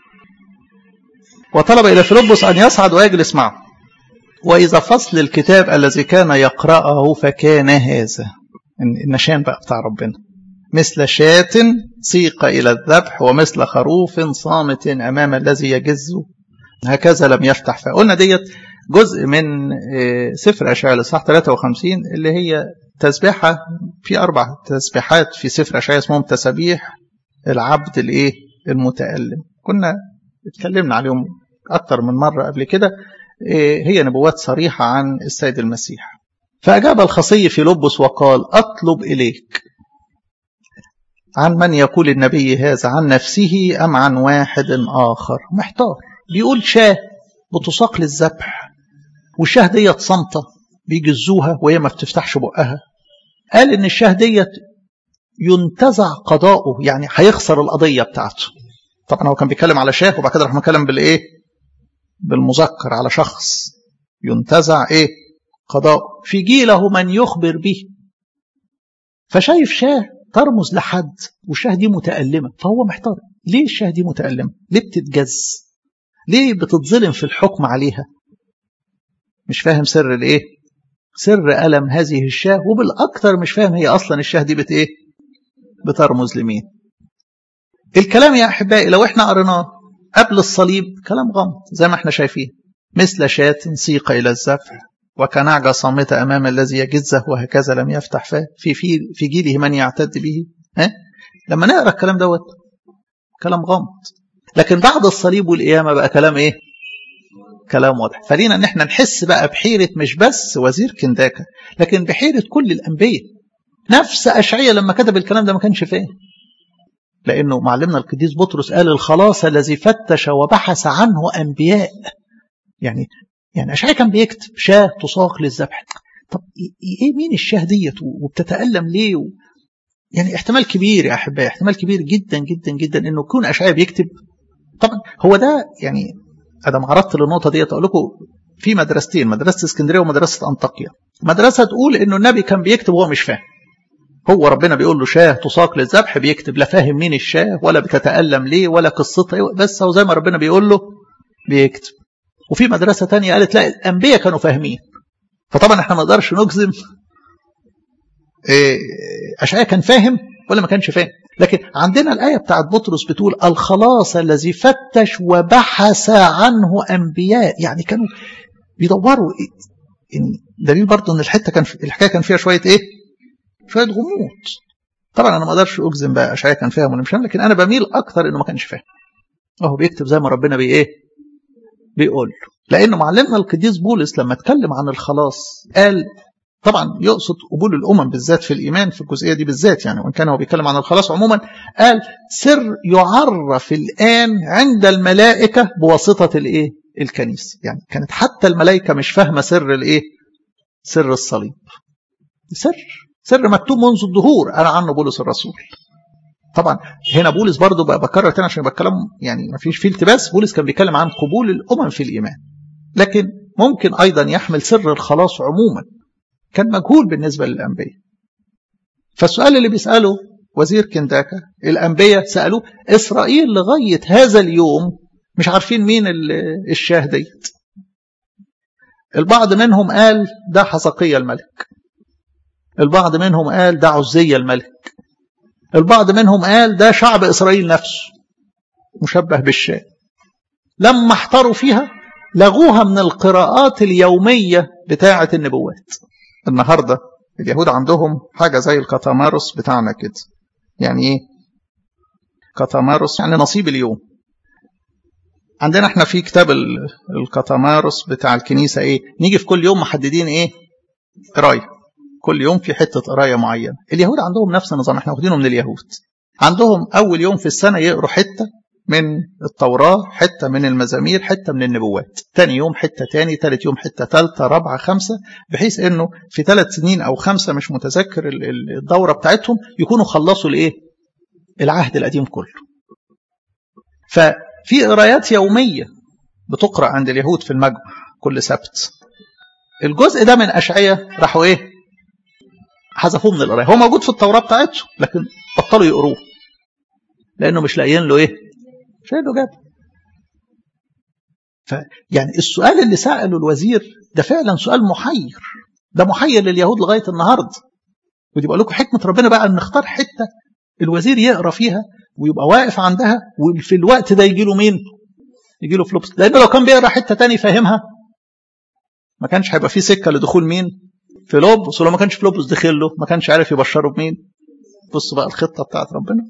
S1: وطلب إلى فيلبس أن يصعد ويجلس معه وإذا فصل الكتاب الذي كان يقرأه فكان هذا النشان بقى بتاع ربنا مثل شاة سيق إلى الذبح ومثل خروف صامت أمام الذي يجز هكذا لم يفتح فقلنا ديت جزء من سفر أشعياء الإصحاح 53 اللي هي تسبيحة في أربع تسبيحات في سفر أشعياء اسمهم تسابيح العبد الإيه المتألم كنا اتكلمنا عليهم أكتر من مرة قبل كده هي نبوات صريحة عن السيد المسيح فأجاب الخصي في لبس وقال أطلب إليك عن من يقول النبي هذا عن نفسه أم عن واحد آخر محتار بيقول شاه بتساق للذبح والشاه ديت صامتة بيجزوها وهي ما بتفتحش بقها قال إن الشاه ديت ينتزع قضاؤه يعني هيخسر القضية بتاعته طبعا هو كان بيتكلم على شاه وبعد كده راح نتكلم بالإيه بالمذكر على شخص ينتزع إيه قضاء في جيله من يخبر به فشايف شاه ترمز لحد والشاه دي متألمة فهو محتار ليه الشاه دي متألمة ليه بتتجز ليه بتتظلم في الحكم عليها مش فاهم سر الايه سر ألم هذه الشاه وبالأكثر مش فاهم هي أصلا الشاه دي بت ايه بترمز لمين الكلام يا أحبائي لو احنا قريناه قبل الصليب كلام غامض زي ما احنا شايفين مثل شاة سيق إلى الذبح وكنعجة صامتة أمام الذي يجزه وهكذا لم يفتح فاه في في في جيله من يعتد به ها لما نقرا الكلام دوت كلام غامض لكن بعد الصليب والقيامة بقى كلام ايه كلام واضح فلينا ان احنا نحس بقى بحيرة مش بس وزير كنداكا لكن بحيرة كل الأنبياء نفس أشعية لما كتب الكلام ده ما كانش فاهم لأنه معلمنا القديس بطرس قال الخلاص الذي فتش وبحث عنه أنبياء يعني يعني أشعياء كان بيكتب شاه تساق للذبح طب ايه مين الشاه ديت وبتتألم ليه و... يعني احتمال كبير يا احبائي احتمال كبير جدا جدا جدا انه يكون اشعياء بيكتب طبعا هو ده يعني انا ما عرضت للنقطه ديت اقول لكم في مدرستين مدرسه اسكندريه ومدرسه انطاكيا مدرسه تقول انه النبي كان بيكتب وهو مش فاهم هو ربنا بيقول له شاه تساق للذبح بيكتب لا فاهم مين الشاه ولا بتتألم ليه ولا قصتها بس هو زي ما ربنا بيقول له بيكتب وفي مدرسة تانية قالت لا الأنبياء كانوا فاهمين فطبعا احنا ما نقدرش نجزم أشعياء كان فاهم ولا ما كانش فاهم لكن عندنا الآية بتاعت بطرس بتقول الخلاص الذي فتش وبحث عنه أنبياء يعني كانوا بيدوروا يعني دليل برضه ان الحته كان الحكايه كان فيها شويه ايه؟ شويه غموض. طبعا انا ما اقدرش اجزم بقى اشعياء كان فاهم ولا مش فاهم لكن انا بميل اكتر انه ما كانش فاهم. اهو بيكتب زي ما ربنا بي ايه؟ بيقول لأنه معلمنا القديس بولس لما اتكلم عن الخلاص قال طبعا يقصد قبول الأمم بالذات في الإيمان في الجزئية دي بالذات يعني وإن كان هو بيتكلم عن الخلاص عموما قال سر يعرف الآن عند الملائكة بواسطة الإيه؟ الكنيسة يعني كانت حتى الملائكة مش فاهمة سر الإيه؟ سر الصليب سر سر مكتوب منذ الظهور قال عنه بولس الرسول طبعا هنا بولس برضه بقى بكرر تاني عشان بتكلم يعني ما فيش فيه التباس بولس كان بيتكلم عن قبول الامم في الايمان لكن ممكن ايضا يحمل سر الخلاص عموما كان مجهول بالنسبه للانبياء فالسؤال اللي بيساله وزير كنداكا الانبياء سالوه اسرائيل لغايه هذا اليوم مش عارفين مين الشاه ديت البعض منهم قال ده حزقية الملك البعض منهم قال ده عزية الملك البعض منهم قال ده شعب إسرائيل نفسه مشبه بالشاه لما احتروا فيها لغوها من القراءات اليومية بتاعة النبوات النهاردة اليهود عندهم حاجة زي الكتامارس بتاعنا كده يعني ايه كتامارس يعني نصيب اليوم عندنا احنا في كتاب الكتامارس بتاع الكنيسة ايه نيجي في كل يوم محددين ايه قراية كل يوم في حتة قراية معينة اليهود عندهم نفس النظام احنا واخدينه من اليهود عندهم أول يوم في السنة يقروا حتة من التوراة حتة من المزامير حتة من النبوات تاني يوم حتة تاني تالت يوم حتة تالتة رابعة خمسة بحيث انه في ثلاث سنين او خمسة مش متذكر الدورة بتاعتهم يكونوا خلصوا الايه العهد القديم كله ففي قرايات يومية بتقرأ عند اليهود في المجمع كل سبت الجزء ده من أشعية راحوا ايه حذفوه من القرايه هو موجود في التوراه بتاعته لكن بطلوا يقروه لانه مش لاقيين له ايه مش لاقيين له جاب فيعني السؤال اللي ساله الوزير ده فعلا سؤال محير ده محير لليهود لغايه النهارده ودي بقول لكم حكمه ربنا بقى ان نختار حته الوزير يقرا فيها ويبقى واقف عندها وفي الوقت ده يجي له مين؟ يجي له فلوبس لانه لو كان بيقرا حته تاني فاهمها ما كانش هيبقى في سكه لدخول مين؟ فيلبس ولو ما كانش فيلبس دخل له ما كانش عارف يبشره بمين بص بقى الخطه بتاعت ربنا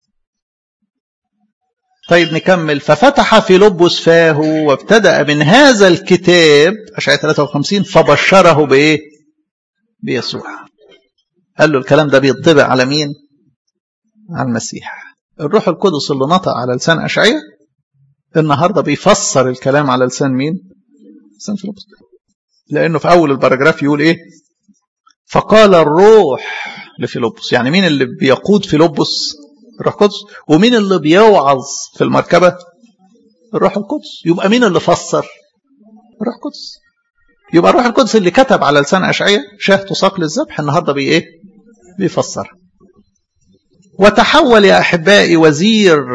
S1: طيب نكمل ففتح فيلبس فاه وابتدأ من هذا الكتاب أشعة 53 فبشره بإيه؟ بيسوع قال له الكلام ده بيطبع على مين؟ على المسيح الروح القدس اللي نطق على لسان أشعية النهارده بيفسر الكلام على لسان مين؟ لسان فيلبس لأنه في أول الباراجراف يقول إيه؟ فقال الروح لفيلبس يعني مين اللي بيقود فيلبس الروح القدس ومين اللي بيوعظ في المركبة الروح القدس يبقى مين اللي فسر الروح القدس يبقى الروح القدس اللي كتب على لسان أشعية شاه تساق للذبح النهاردة بي إيه بيفسر وتحول يا أحبائي وزير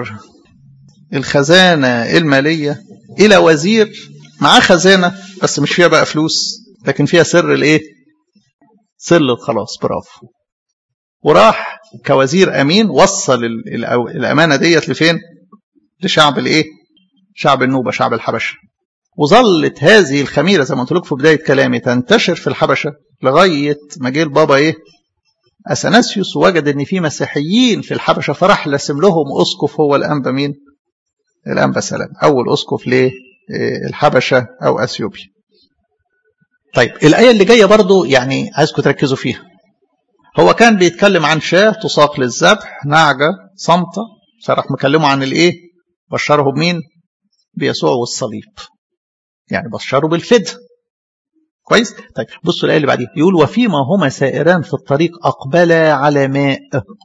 S1: الخزانة المالية إلى وزير معاه خزانة بس مش فيها بقى فلوس لكن فيها سر الإيه سر الخلاص برافو وراح كوزير امين وصل الامانه ديت لفين لشعب الايه شعب النوبه شعب الحبشه وظلت هذه الخميره زي ما قلت لكم في بدايه كلامي تنتشر في الحبشه لغايه ما جه البابا ايه اثناسيوس وجد ان في مسيحيين في الحبشه فراح لسم لهم اسقف هو الانبا مين الانبا سلام اول اسقف ليه الحبشه او اثيوبيا طيب الايه اللي جايه برضو يعني عايزكم تركزوا فيها هو كان بيتكلم عن شاه تساق للذبح نعجة صمتة فراح مكلمه عن الايه بشره بمين بيسوع والصليب يعني بشره بالفدء كويس طيب بصوا الايه اللي بعديها يقول وفيما هما سائران في الطريق اقبلا على ماء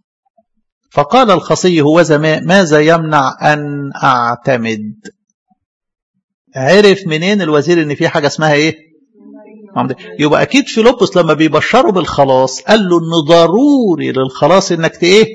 S1: فقال الخصي هو ماء ماذا يمنع ان اعتمد عرف منين الوزير ان في حاجه اسمها ايه يبقى اكيد فيلبس لما بيبشره بالخلاص قال له ان ضروري للخلاص انك ايه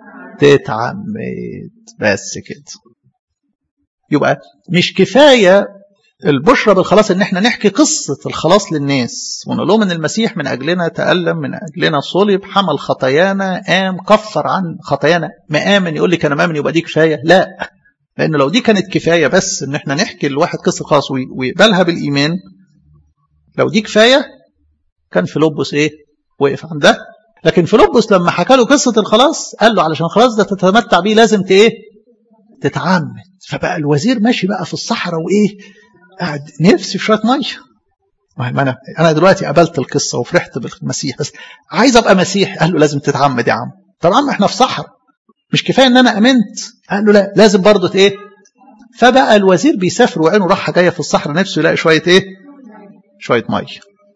S1: تتعمد بس كده يبقى مش كفايه البشرى بالخلاص ان احنا نحكي قصه الخلاص للناس ونقول لهم ان المسيح من اجلنا تالم من اجلنا صلب حمل خطايانا قام كفر عن خطايانا ما امن يقول لك انا مامن يبقى دي كفايه لا لان لو دي كانت كفايه بس ان احنا نحكي لواحد قصه خلاص ويقبلها بالايمان لو دي كفايه كان فيلبس ايه وقف عند ده لكن فيلبس لما حكى له قصه الخلاص قال له علشان خلاص ده تتمتع بيه لازم ت ايه تتعمد فبقى الوزير ماشي بقى في الصحراء وايه قاعد نفسي في شويه ميه ما انا انا دلوقتي قبلت القصه وفرحت بالمسيح بس عايز ابقى مسيح قال له لازم تتعمد يا عم طب عم احنا في صحراء مش كفايه ان انا امنت قال له لا لازم برضه ايه فبقى الوزير بيسافر وعينه راحه جايه في الصحراء نفسه يلاقي شويه ايه شويه ميه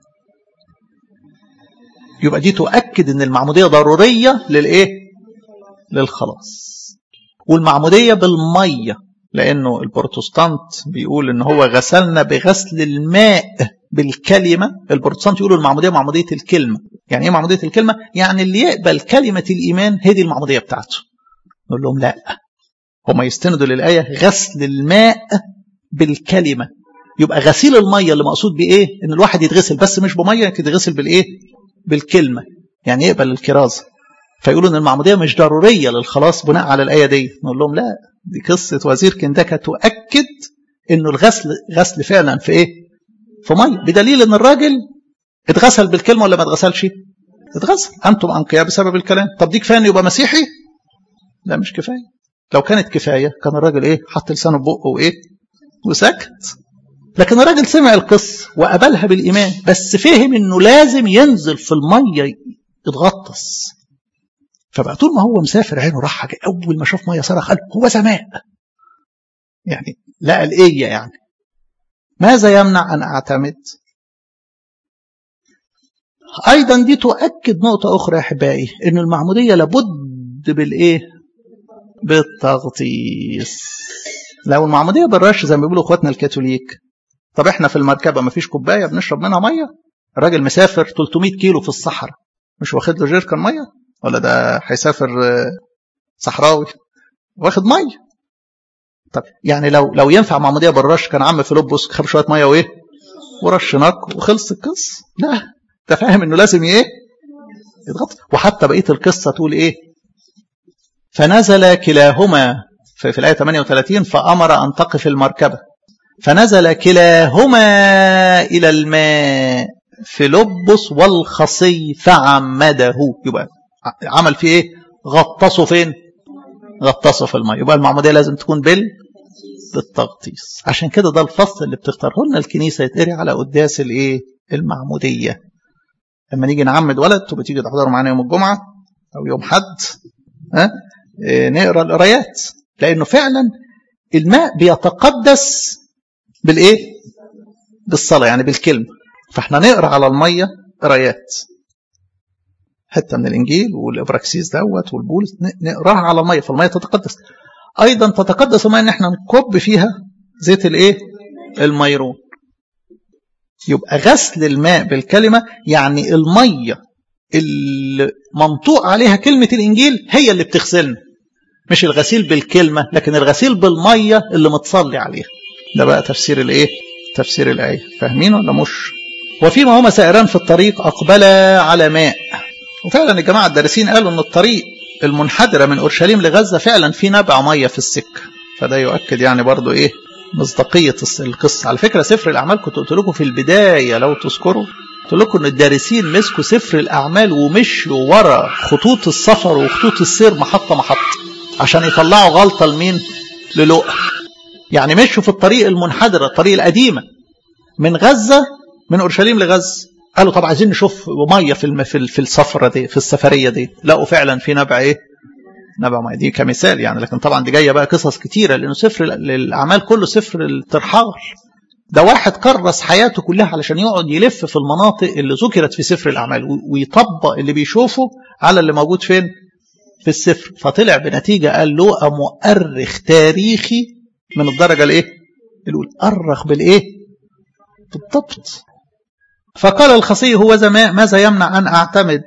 S1: يبقى دي تؤكد ان المعموديه ضروريه للايه للخلاص والمعموديه بالميه لانه البروتستانت بيقول ان هو غسلنا بغسل الماء بالكلمه البروتستانت يقولوا المعموديه معموديه الكلمه يعني ايه معموديه الكلمه يعني اللي يقبل كلمه الايمان هي دي المعموديه بتاعته نقول لهم لا هم يستندوا للايه غسل الماء بالكلمه يبقى غسيل الميه اللي مقصود بيه ايه ان الواحد يتغسل بس مش بميه يتغسل بالايه بالكلمه يعني يقبل الكرازه فيقولوا ان المعموديه مش ضروريه للخلاص بناء على الايه دي نقول لهم لا دي قصه وزير كندكه تؤكد انه الغسل غسل فعلا في ايه في ميه بدليل ان الراجل اتغسل بالكلمه ولا ما اتغسلش اتغسل انتم انقياء بسبب الكلام طب دي كفايه انه يبقى مسيحي لا مش كفايه لو كانت كفايه كان الراجل ايه حط لسانه في بقه وايه وسكت لكن الراجل سمع القصة وقبلها بالإيمان بس فهم إنه لازم ينزل في المية يتغطس فبقى طول ما هو مسافر عينه راح حاجة أول ما شاف مية صرخ قال هو سماء يعني لقى الإيه يعني ماذا يمنع أن أعتمد أيضا دي تؤكد نقطة أخرى يا أحبائي إن المعمودية لابد بالإيه بالتغطيس لو المعمودية بالرش زي ما بيقولوا إخواتنا الكاثوليك طب إحنا في المركبة ما فيش كوباية بنشرب منها مية الراجل مسافر 300 كيلو في الصحراء مش واخد له جيركن مية ولا ده هيسافر صحراوي واخد مية طب يعني لو لو ينفع معمودية بالرش كان عم فيلبس خد شوية مية وإيه ورش نق وخلص القصة لا انت فاهم انه لازم ايه يضغط وحتى بقيه القصه تقول ايه فنزل كلاهما في, في الايه 38 فامر ان تقف المركبه فنزل كلاهما الى الماء فيلبس والخصي فعمده يبقى عمل فيه ايه غطسه فين غطسه في الماء يبقى المعموديه لازم تكون بال بالتغطيس عشان كده ده الفصل اللي بتختاره لنا الكنيسه يتقري على قداس الايه المعموديه لما نيجي نعمد ولد تبقى تيجي تحضروا معانا يوم الجمعة أو يوم حد ها إيه نقرا القرايات لأنه فعلا الماء بيتقدس بالإيه؟ بالصلاة يعني بالكلمة فاحنا نقرا على المية قرايات حتة من الإنجيل والإبراكسيس دوت والبولس نقراها على المية فالمية تتقدس أيضا تتقدس المية إن احنا نكب فيها زيت الإيه؟ الميرون يبقى غسل الماء بالكلمة يعني المية اللي منطوق عليها كلمة الإنجيل هي اللي بتغسلنا مش الغسيل بالكلمة لكن الغسيل بالمية اللي متصلي عليها ده بقى تفسير الإيه؟ تفسير الآية فاهمين ولا مش؟ وفيما هما سائران في الطريق أقبلا على ماء وفعلا الجماعة الدارسين قالوا أن الطريق المنحدرة من أورشليم لغزة فعلا في نبع مية في السكة فده يؤكد يعني برضو إيه مصداقية القصة على فكرة سفر الأعمال كنت قلت لكم في البداية لو تذكروا قلت لكم أن الدارسين مسكوا سفر الأعمال ومشوا ورا خطوط السفر وخطوط السير محطة محطة عشان يطلعوا غلطة لمين للؤى يعني مشوا في الطريق المنحدرة الطريق القديمة من غزة من أورشليم لغزة قالوا طب عايزين نشوف مية في في السفرة دي في السفرية دي لقوا فعلا في نبع ايه نبع مية دي كمثال يعني لكن طبعا دي جاية بقى قصص كتيرة لأنه سفر الأعمال كله سفر الترحال ده واحد كرس حياته كلها علشان يقعد يلف في المناطق اللي ذكرت في سفر الأعمال ويطبق اللي بيشوفه على اللي موجود فين في السفر فطلع بنتيجة قال له مؤرخ تاريخي من الدرجة الايه الأولى أرخ بالإيه بالضبط فقال الخصي هو زماء ماذا يمنع أن أعتمد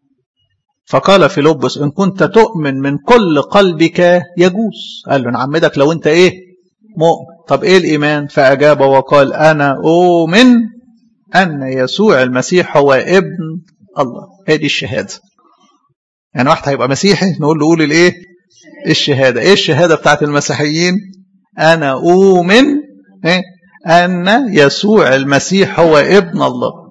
S1: فقال فيلبس إن كنت تؤمن من كل قلبك يجوز قال له نعمدك لو أنت إيه مؤمن طب إيه الإيمان فأجاب وقال أنا أؤمن أن يسوع المسيح هو ابن الله هذه الشهادة يعني واحد هيبقى مسيحي نقول له قول الإيه الشهادة إيه الشهادة بتاعت المسيحيين أنا أؤمن إيه أن يسوع المسيح هو ابن الله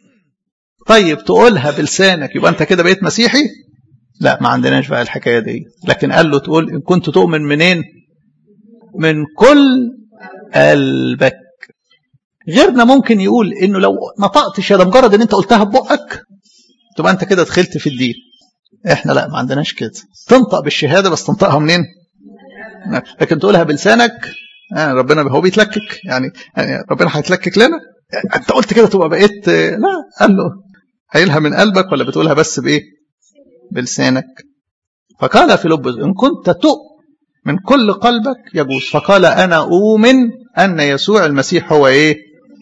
S1: طيب تقولها بلسانك يبقى أنت كده بقيت مسيحي لا ما عندناش بقى الحكاية دي لكن قال له تقول إن كنت تؤمن منين من كل قلبك غيرنا ممكن يقول إنه لو نطقت شهادة مجرد إن أنت قلتها ببقك تبقى أنت كده دخلت في الدين إحنا لا ما عندناش كده تنطق بالشهادة بس تنطقها منين لكن تقولها بلسانك يعني ربنا هو بيتلكك يعني, يعني ربنا هيتلكك لنا انت قلت كده تبقى بقيت لا قال له قايلها من قلبك ولا بتقولها بس بايه بلسانك فقال فيلبس ان كنت تؤمن من كل قلبك يجوز فقال انا اؤمن ان يسوع المسيح هو ايه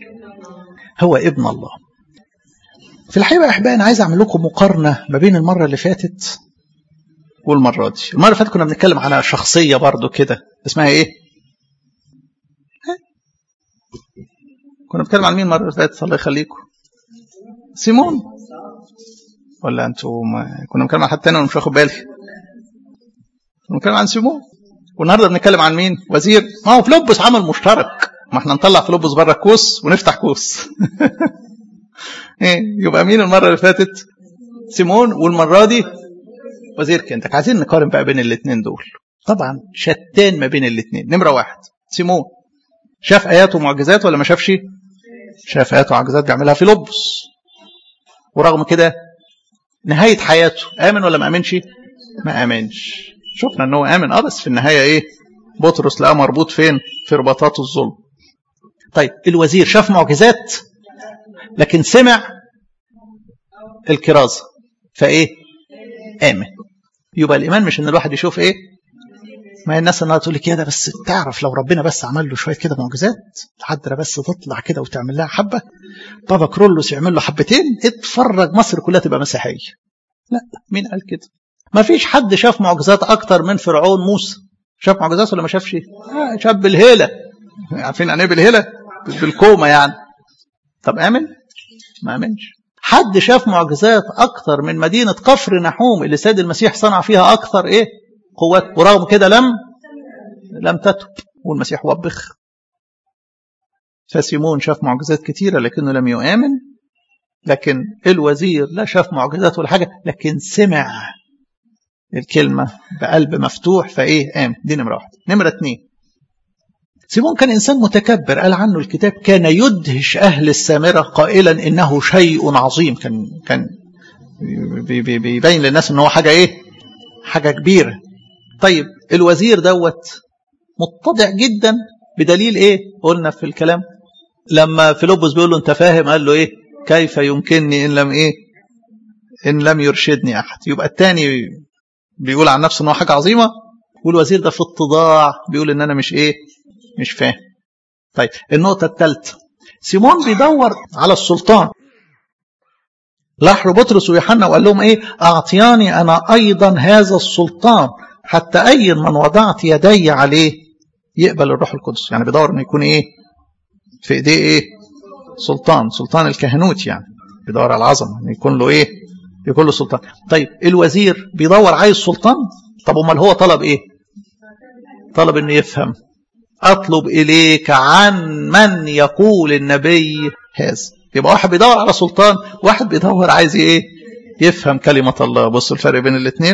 S1: هو ابن الله في الحقيقه يا احبائي انا عايز اعمل لكم مقارنه ما بين المره اللي فاتت والمره دي المره اللي فاتت كنا بنتكلم على شخصيه برضو كده اسمها ايه كنا بنتكلم عن مين المره اللي فاتت الله يخليكم سيمون ولا انتوا ما... كنا بنتكلم عن حد تاني وانا مش واخد بالي كنا بنتكلم عن سيمون والنهارده بنتكلم عن مين وزير ما هو فلوبس عمل مشترك ما احنا نطلع فلوبس بره الكوس ونفتح كوس ايه يبقى مين المره اللي فاتت سيمون والمره دي وزير كنتك عايزين نقارن بقى بين الاثنين دول طبعا شتان ما بين الاثنين نمره واحد سيمون شاف ايات ومعجزات ولا ما شافش شاف ايات ومعجزات بيعملها في لبس ورغم كده نهايه حياته امن ولا ما امنش ما امنش شفنا ان هو امن اه بس في النهايه ايه بطرس لقاه مربوط فين في رباطات الظلم طيب الوزير شاف معجزات لكن سمع الكرازه فايه امن يبقى الايمان مش ان الواحد يشوف ايه ما الناس النهارده تقول لي كده بس تعرف لو ربنا بس عمل له شويه كده معجزات الحضره بس تطلع كده وتعمل لها حبه بابا كرولوس يعمل له حبتين اتفرج مصر كلها تبقى مسيحيه لا مين قال كده ما فيش حد شاف معجزات اكتر من فرعون موسى شاف معجزات ولا ما شافش آه شاف بالهيله عارفين يعني ايه بالهيله بالكومه يعني طب امن ما امنش حد شاف معجزات اكتر من مدينه كفر نحوم اللي سيد المسيح صنع فيها اكتر ايه قوات ورغم كده لم لم تتب والمسيح وبخ فسيمون شاف معجزات كتيرة لكنه لم يؤمن لكن الوزير لا شاف معجزات ولا حاجة لكن سمع الكلمة بقلب مفتوح فإيه آمن دي نمرة واحدة نمرة اتنين سيمون كان إنسان متكبر قال عنه الكتاب كان يدهش أهل السامرة قائلا إنه شيء عظيم كان كان بيبين للناس إن هو حاجة إيه حاجة كبيرة طيب الوزير دوت متضع جدا بدليل ايه قلنا في الكلام لما فيلبس بيقول له انت فاهم قال له ايه كيف يمكنني ان لم ايه ان لم يرشدني احد يبقى الثاني بيقول عن نفسه ان هو حاجه عظيمه والوزير ده في اتضاع بيقول ان انا مش ايه مش فاهم طيب النقطه الثالثه سيمون بيدور على السلطان لاحوا بطرس ويوحنا وقال لهم ايه اعطياني انا ايضا هذا السلطان حتى اي من وضعت يدي عليه يقبل الروح القدس يعني بيدور انه يكون ايه في ايديه ايه سلطان سلطان الكهنوت يعني بيدور على العظمه ان يكون له ايه يكون له سلطان طيب الوزير بيدور عايز سلطان طب امال هو طلب ايه طلب انه يفهم اطلب اليك عن من يقول النبي هذا يبقى واحد بيدور على سلطان واحد بيدور عايز ايه يفهم كلمة الله بصوا الفرق بين الاثنين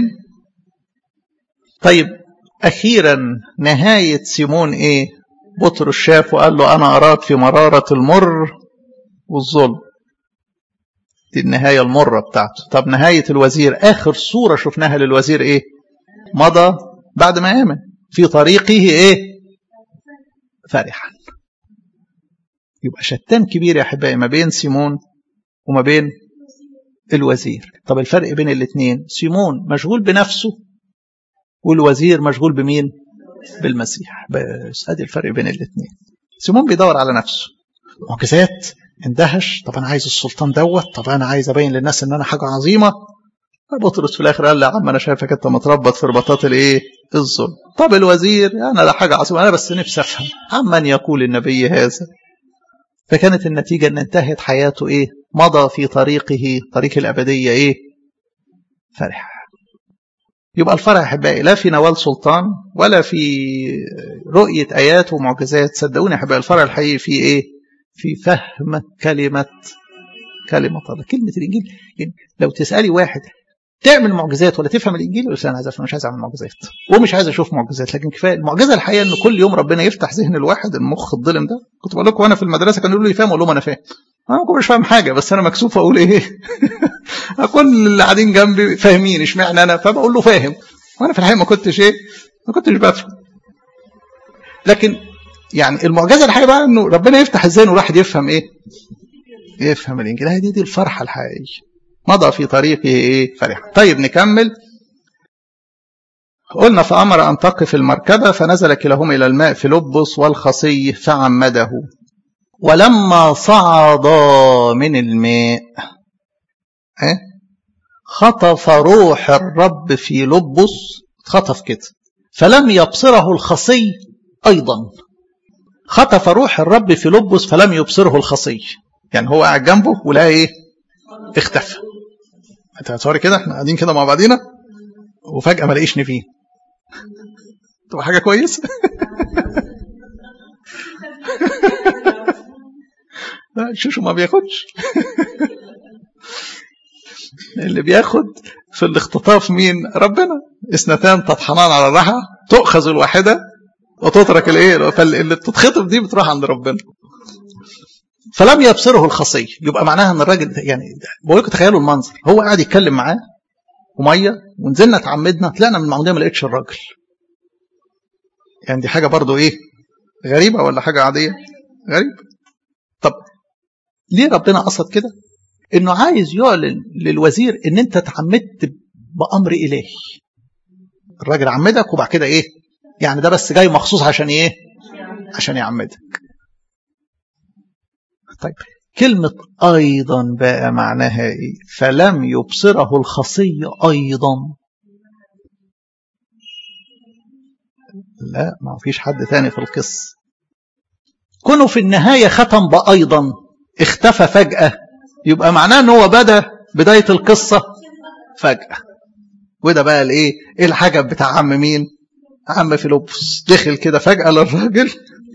S1: طيب أخيرا نهاية سيمون إيه بطرس شاف وقال له أنا أراد في مرارة المر والظلم دي النهاية المرة بتاعته طب نهاية الوزير آخر صورة شفناها للوزير إيه مضى بعد ما آمن في طريقه إيه فرحا يبقى شتان كبير يا أحبائي ما بين سيمون وما بين الوزير طب الفرق بين الاثنين سيمون مشغول بنفسه والوزير مشغول بمين بالمسيح بس ادي الفرق بين الاثنين سيمون بيدور على نفسه معجزات اندهش طب انا عايز السلطان دوت طب انا عايز ابين للناس ان انا حاجه عظيمه بطرس في الاخر قال له يا عم انا شايفك انت متربط في رباطات الايه الظلم طب الوزير انا لا حاجه عظيمه انا بس نفسي افهم عمن يقول النبي هذا فكانت النتيجه ان انتهت حياته ايه مضى في طريقه طريق الابديه ايه فرح يبقى الفرح احبائي لا في نوال سلطان ولا في رؤيه ايات ومعجزات صدقوني احبائي الفرح الحقيقي في ايه في فهم كلمه كلمه الله كلمه الانجيل يعني لو تسالي واحد تعمل معجزات ولا تفهم الانجيل يقول انا عايز افهم مش عايز اعمل معجزات ومش عايز اشوف معجزات لكن كفايه المعجزه الحقيقه ان كل يوم ربنا يفتح ذهن الواحد المخ الظلم ده كنت بقول لكم وانا في المدرسه كانوا يقولوا لي فاهم اقول لهم انا فاهم انا ما مش فاهم حاجه بس انا مكسوف اقول ايه اكون اللي قاعدين جنبي فاهمين اشمعنى انا فبقول له فاهم وانا في الحقيقه ما كنتش ايه ما كنتش بفهم لكن يعني المعجزه الحقيقه بقى انه ربنا يفتح الذهن والواحد يفهم ايه يفهم الانجيل هي دي دي الفرحه الحقيقيه مضى في طريقه ايه فرحا طيب نكمل قلنا فأمر أن تقف المركبة فنزل كلاهما إلى الماء في لبس والخصي فعمده ولما صعد من الماء خطف روح الرب في لبس خطف كده فلم يبصره الخصي أيضا خطف روح الرب في لبس فلم يبصره الخصي يعني هو قاعد جنبه ولا ايه اختفى انت هتصوري كده احنا قاعدين كده مع بعضينا وفجأة ما لاقيش نفين تبقى حاجة كويسة لا الشوشو ما بياخدش اللي بياخد في الاختطاف مين ربنا اثنتان تطحنان على الرحى تؤخذ الواحدة وتترك الايه فاللي بتتخطب دي بتروح عند ربنا فلم يبصره الخصيه يبقى معناها ان الراجل يعني بقول لكم تخيلوا المنظر هو قاعد يتكلم معاه وميه ونزلنا اتعمدنا طلعنا من المعموديه ما لقيتش الراجل يعني دي حاجه برضو ايه غريبه ولا حاجه عاديه غريبه طب ليه ربنا قصد كده انه عايز يعلن للوزير ان انت اتعمدت بامر الهي الراجل عمدك وبعد كده ايه يعني ده بس جاي مخصوص عشان ايه عشان يعمدك طيب كلمة أيضا بقى معناها إيه؟ فلم يبصره الخصي أيضا لا ما فيش حد تاني في القصة كونه في النهاية ختم بأيضا اختفى فجأة يبقى معناه ان هو بدأ بداية القصة فجأة وده بقى الايه ايه الحاجة بتاع عم مين عم فيلبس دخل كده فجأة للراجل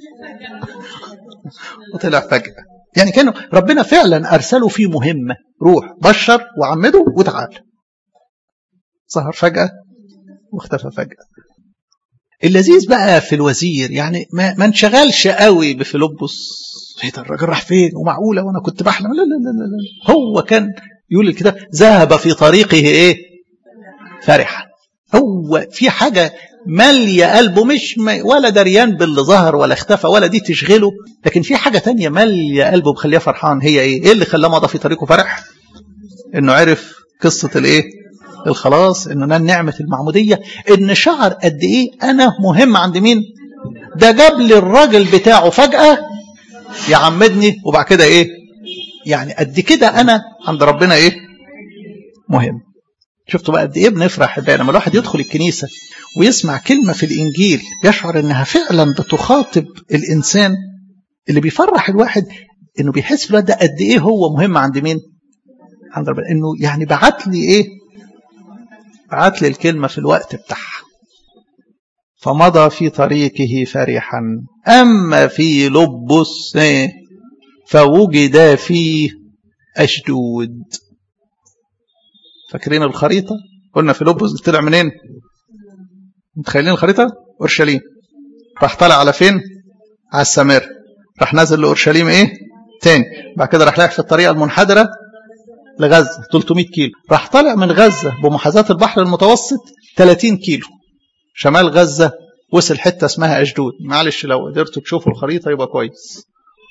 S1: وطلع فجأة يعني كانوا ربنا فعلا أرسله في مهمة روح بشر وعمده وتعال ظهر فجأة واختفى فجأة اللذيذ بقى في الوزير يعني ما, ما انشغلش قوي بفيلبس ايه ده الراجل راح فين ومعقولة وانا كنت بحلم لا لا لا لا هو كان يقول الكتاب ذهب في طريقه ايه فرحا هو في حاجة مالية قلبه مش ولا دريان باللي ظهر ولا اختفى ولا دي تشغله لكن في حاجة تانية مالية قلبه مخليه فرحان هي ايه ايه اللي خلاه مضى في طريقه فرح انه عرف قصة الايه الخلاص انه نال نعمة المعمودية ان شعر قد ايه انا مهم عند مين ده جاب لي الراجل بتاعه فجأة يعمدني وبعد كده ايه يعني قد كده انا عند ربنا ايه مهم شفتوا بقى قد ايه بنفرح بقى لما الواحد يدخل الكنيسه ويسمع كلمه في الانجيل يشعر انها فعلا بتخاطب الانسان اللي بيفرح الواحد انه بيحس في الوقت ده قد ايه هو مهم عند مين؟ عند ربنا انه يعني بعت لي ايه؟ بعت لي الكلمه في الوقت بتاعها. فمضى في طريقه فرحا اما في لبس إيه؟ فوجد فيه اشدود فاكرين الخريطة قلنا في لوبوس طلع منين متخيلين الخريطة أورشليم راح طالع على فين على السامرة راح نازل لأورشليم إيه تاني بعد كده راح رايح في الطريقة المنحدرة لغزة 300 كيلو راح طالع من غزة بمحاذاة البحر المتوسط 30 كيلو شمال غزة وصل حتة اسمها أشدود معلش لو قدرتوا تشوفوا الخريطة يبقى كويس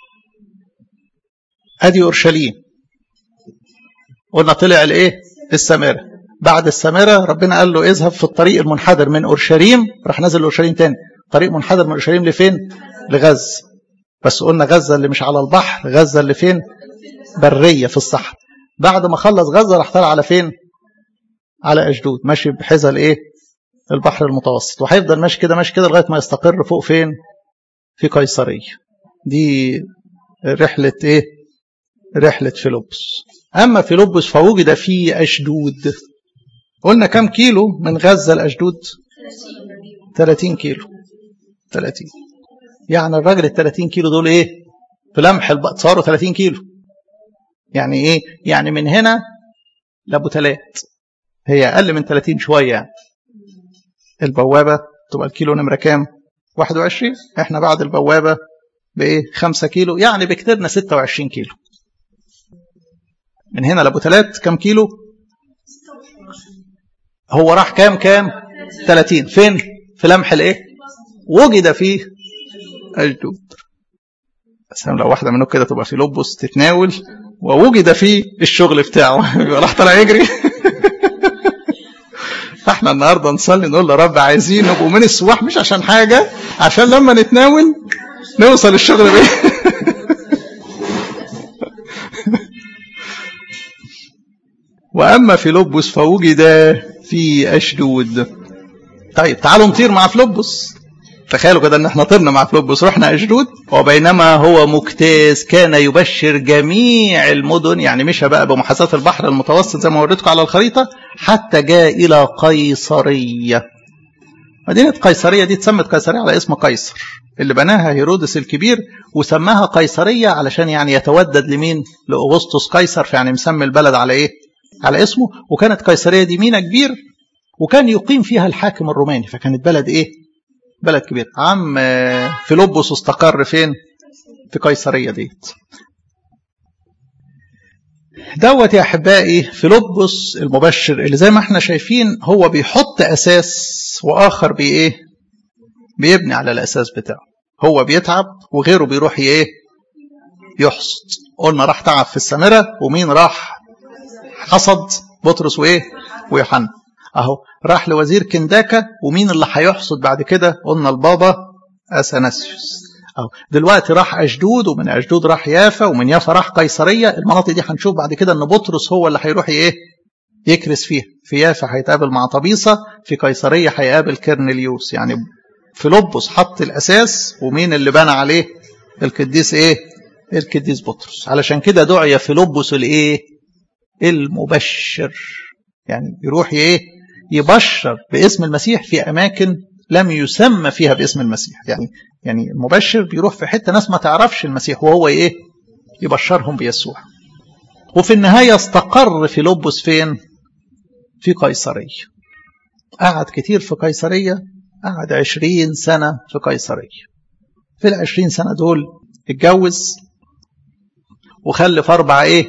S1: أدي أورشليم قلنا طلع الإيه السامرة بعد السامرة ربنا قال له اذهب في الطريق المنحدر من أورشليم راح نزل لأورشليم تاني طريق منحدر من أورشليم لفين لغزة بس قلنا غزة اللي مش على البحر غزة اللي فين برية في الصحراء بعد ما خلص غزة راح طالع على فين على أشدود ماشي بحذا الايه البحر المتوسط وهيفضل ماشي كده ماشي كده لغاية ما يستقر فوق فين في قيصرية دي رحلة ايه رحلة فيلبس أما فيلبس فوجد في أشدود قلنا كم كيلو من غزة لأشدود 30 كيلو 30 يعني الراجل ال 30 كيلو دول ايه في لمح البقى صاروا 30 كيلو يعني ايه يعني من هنا لابو تلات هي اقل من 30 شويه يعني البوابه تبقى الكيلو نمره كام 21 احنا بعد البوابه بايه 5 كيلو يعني بكتيرنا 26 كيلو من هنا لابو تلات كام كيلو هو راح كام كام 30 فين في لمح الايه وجد فيه أجدود بس لو واحدة منه كده تبقى في لبس تتناول ووجد فيه الشغل بتاعه يبقى راح طالع يجري فاحنا النهارده نصلي نقول لرب عايزين نبقوا من السواح مش عشان حاجة عشان لما نتناول نوصل الشغل بيه وأما في لبس فوجد في أشدود طيب تعالوا نطير مع فلوبس تخيلوا كده ان احنا طرنا مع فلوبس رحنا اشدود وبينما هو مجتاز كان يبشر جميع المدن يعني مشى بقى بمحاذاة البحر المتوسط زي ما وريتكم على الخريطة حتى جاء الى قيصرية مدينة قيصرية دي اتسمت قيصرية على اسم قيصر اللي بناها هيرودس الكبير وسماها قيصرية علشان يعني يتودد لمين لأغسطس قيصر فيعني مسمي البلد على ايه على اسمه وكانت قيصرية دي مينا كبير وكان يقيم فيها الحاكم الروماني فكانت بلد ايه بلد كبير عم فيلبس استقر فين في قيصرية ديت دوت يا احبائي فيلبس المبشر اللي زي ما احنا شايفين هو بيحط اساس واخر بي ايه بيبني على الاساس بتاعه هو بيتعب وغيره بيروح ايه يحصد قلنا راح تعب في السامره ومين راح حصد بطرس وايه ويوحنا اهو راح لوزير كنداكا ومين اللي هيحصد بعد كده قلنا البابا اثناسيوس اهو دلوقتي راح اشدود ومن اشدود راح يافا ومن يافا راح قيصريه المناطق دي هنشوف بعد كده ان بطرس هو اللي هيروح ايه يكرس فيها في يافا هيتقابل مع طبيصه في قيصريه هيقابل كرنليوس يعني فيلبس حط الاساس ومين اللي بنى عليه القديس ايه القديس بطرس علشان كده دعي فيلبس الايه المبشر يعني يروح ايه يبشر باسم المسيح في اماكن لم يسمى فيها باسم المسيح يعني يعني المبشر بيروح في حته ناس ما تعرفش المسيح وهو ايه يبشرهم بيسوع وفي النهايه استقر فيلبس فين في قيصريه قعد كتير في قيصريه قعد عشرين سنه في قيصريه في العشرين سنه دول اتجوز وخلف اربع ايه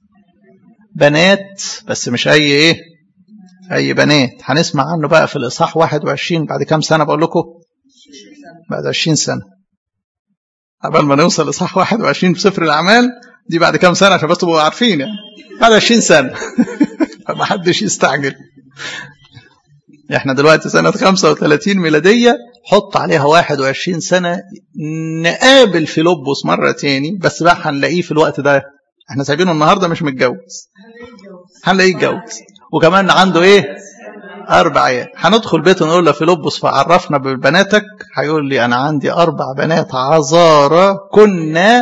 S1: بنات بس مش اي ايه اي بنات هنسمع عنه بقى في الاصحاح 21 بعد كام سنه بقول لكم بعد 20 سنه قبل ما نوصل لاصحاح 21 في سفر الاعمال دي بعد كام سنه عشان بس تبقوا عارفين يعني بعد 20 سنه فما حدش يستعجل احنا دلوقتي سنه 35 ميلاديه حط عليها 21 سنه نقابل فيلبس مره تاني بس بقى هنلاقيه في الوقت ده احنا سايبينه النهارده مش متجوز هنلاقيه اتجوز وكمان عنده ايه اربع عيال هندخل بيته نقول له فيلبس فعرفنا ببناتك هيقول لي انا عندي اربع بنات عذارى كنا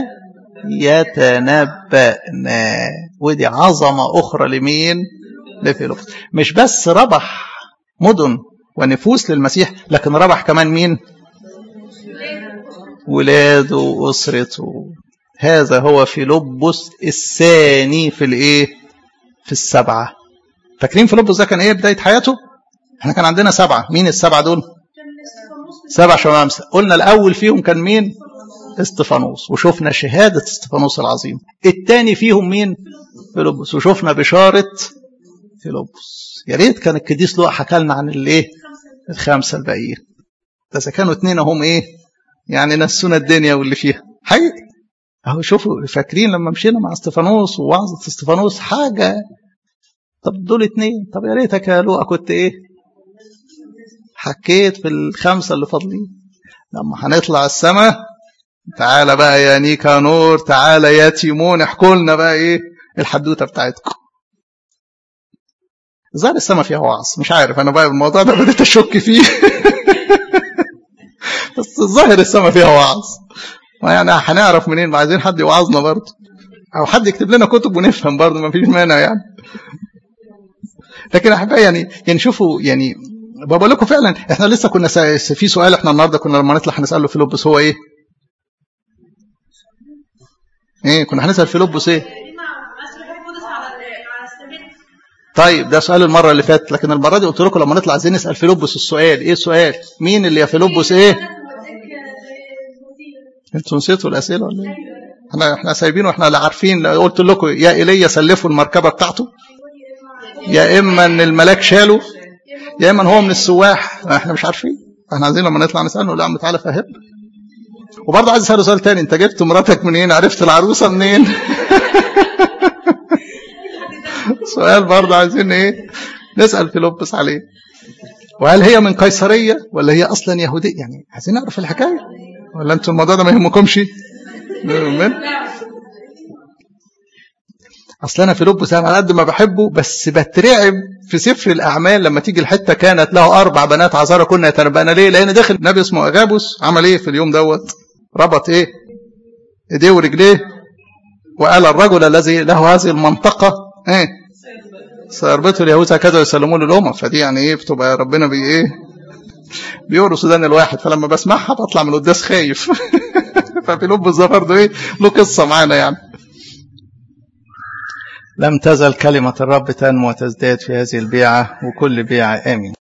S1: يتنبأنا ودي عظمه اخرى لمين لفيلبس مش بس ربح مدن ونفوس للمسيح لكن ربح كمان مين ولاده واسرته هذا هو فيلبس الثاني في الايه في السبعه فاكرين فيلبس ده كان ايه بدايه حياته احنا كان عندنا سبعه مين السبعه دول سبع شمامسه قلنا الاول فيهم كان مين استفانوس وشفنا شهاده استفانوس العظيم الثاني فيهم مين فيلبس وشفنا بشاره فيلبس يا ريت كان القديس لوقا حكى لنا عن الايه الخمسه الباقيين ده اذا كانوا اثنين هم ايه يعني نسونا الدنيا واللي فيها حقيقي اهو شوفوا فاكرين لما مشينا مع استفانوس ووعظه استفانوس حاجه طب دول اتنين طب يا ريتك يا لوقا كنت ايه حكيت في الخمسه اللي فاضلين لما هنطلع السماء تعالى بقى يا نيكا نور تعالى يا تيمون احكوا لنا بقى ايه الحدوته بتاعتكم ظهر السماء فيها وعظ مش عارف انا بقى الموضوع ده بديت اشك فيه بس الظاهر السماء فيها وعظ يعني هنعرف منين عايزين حد يوعظنا برضه او حد يكتب لنا كتب ونفهم برضه ما فيش مانع يعني لكن احبائي يعني يعني شوفوا يعني بقول لكم فعلا احنا لسه كنا في سؤال احنا النهارده كنا لما نطلع هنساله فيلبس هو ايه؟ ايه كنا هنسال فيلبس ايه؟ طيب ده سؤال المره اللي فاتت لكن المره دي قلت لكم لما نطلع عايزين نسال فيلبس السؤال ايه السؤال؟ مين اللي يا فيلبس ايه؟ انتوا نسيتوا الاسئله ولا ايه؟ احنا احنا سايبينه احنا لا عارفين قلت لكم يا ايليا سلفوا المركبه بتاعته يا اما ان الملاك شاله يا اما هو من السواح احنا مش عارفين احنا عايزين لما نطلع نساله لا عم تعالى فهم وبرضه عايز اساله سؤال تاني انت جبت مراتك منين عرفت العروسه منين سؤال برضه عايزين ايه نسال فيلبس عليه وهل هي من قيصريه ولا هي اصلا يهوديه يعني عايزين نعرف الحكايه ولا انتوا الموضوع ده ما يهمكمش من اصل انا فيلبس انا على قد ما بحبه بس بترعب في سفر الاعمال لما تيجي الحته كانت له اربع بنات عذارى كنا يتنبأنا ليه؟ لان داخل نبي اسمه اغابوس عمل ايه في اليوم دوت؟ ربط ايه؟ ايديه ورجليه وقال الرجل الذي له هذه المنطقه ايه؟ سيربطه اليهود هكذا ويسلموه للامم فدي يعني ايه بتبقى ربنا بي ايه؟ بيورث ودان الواحد فلما بسمعها بطلع من القداس خايف ففيلبس ده برضه ايه؟ له قصه معانا يعني لم تزل كلمة الرب تنمو وتزداد في هذه البيعة وكل بيعة آمين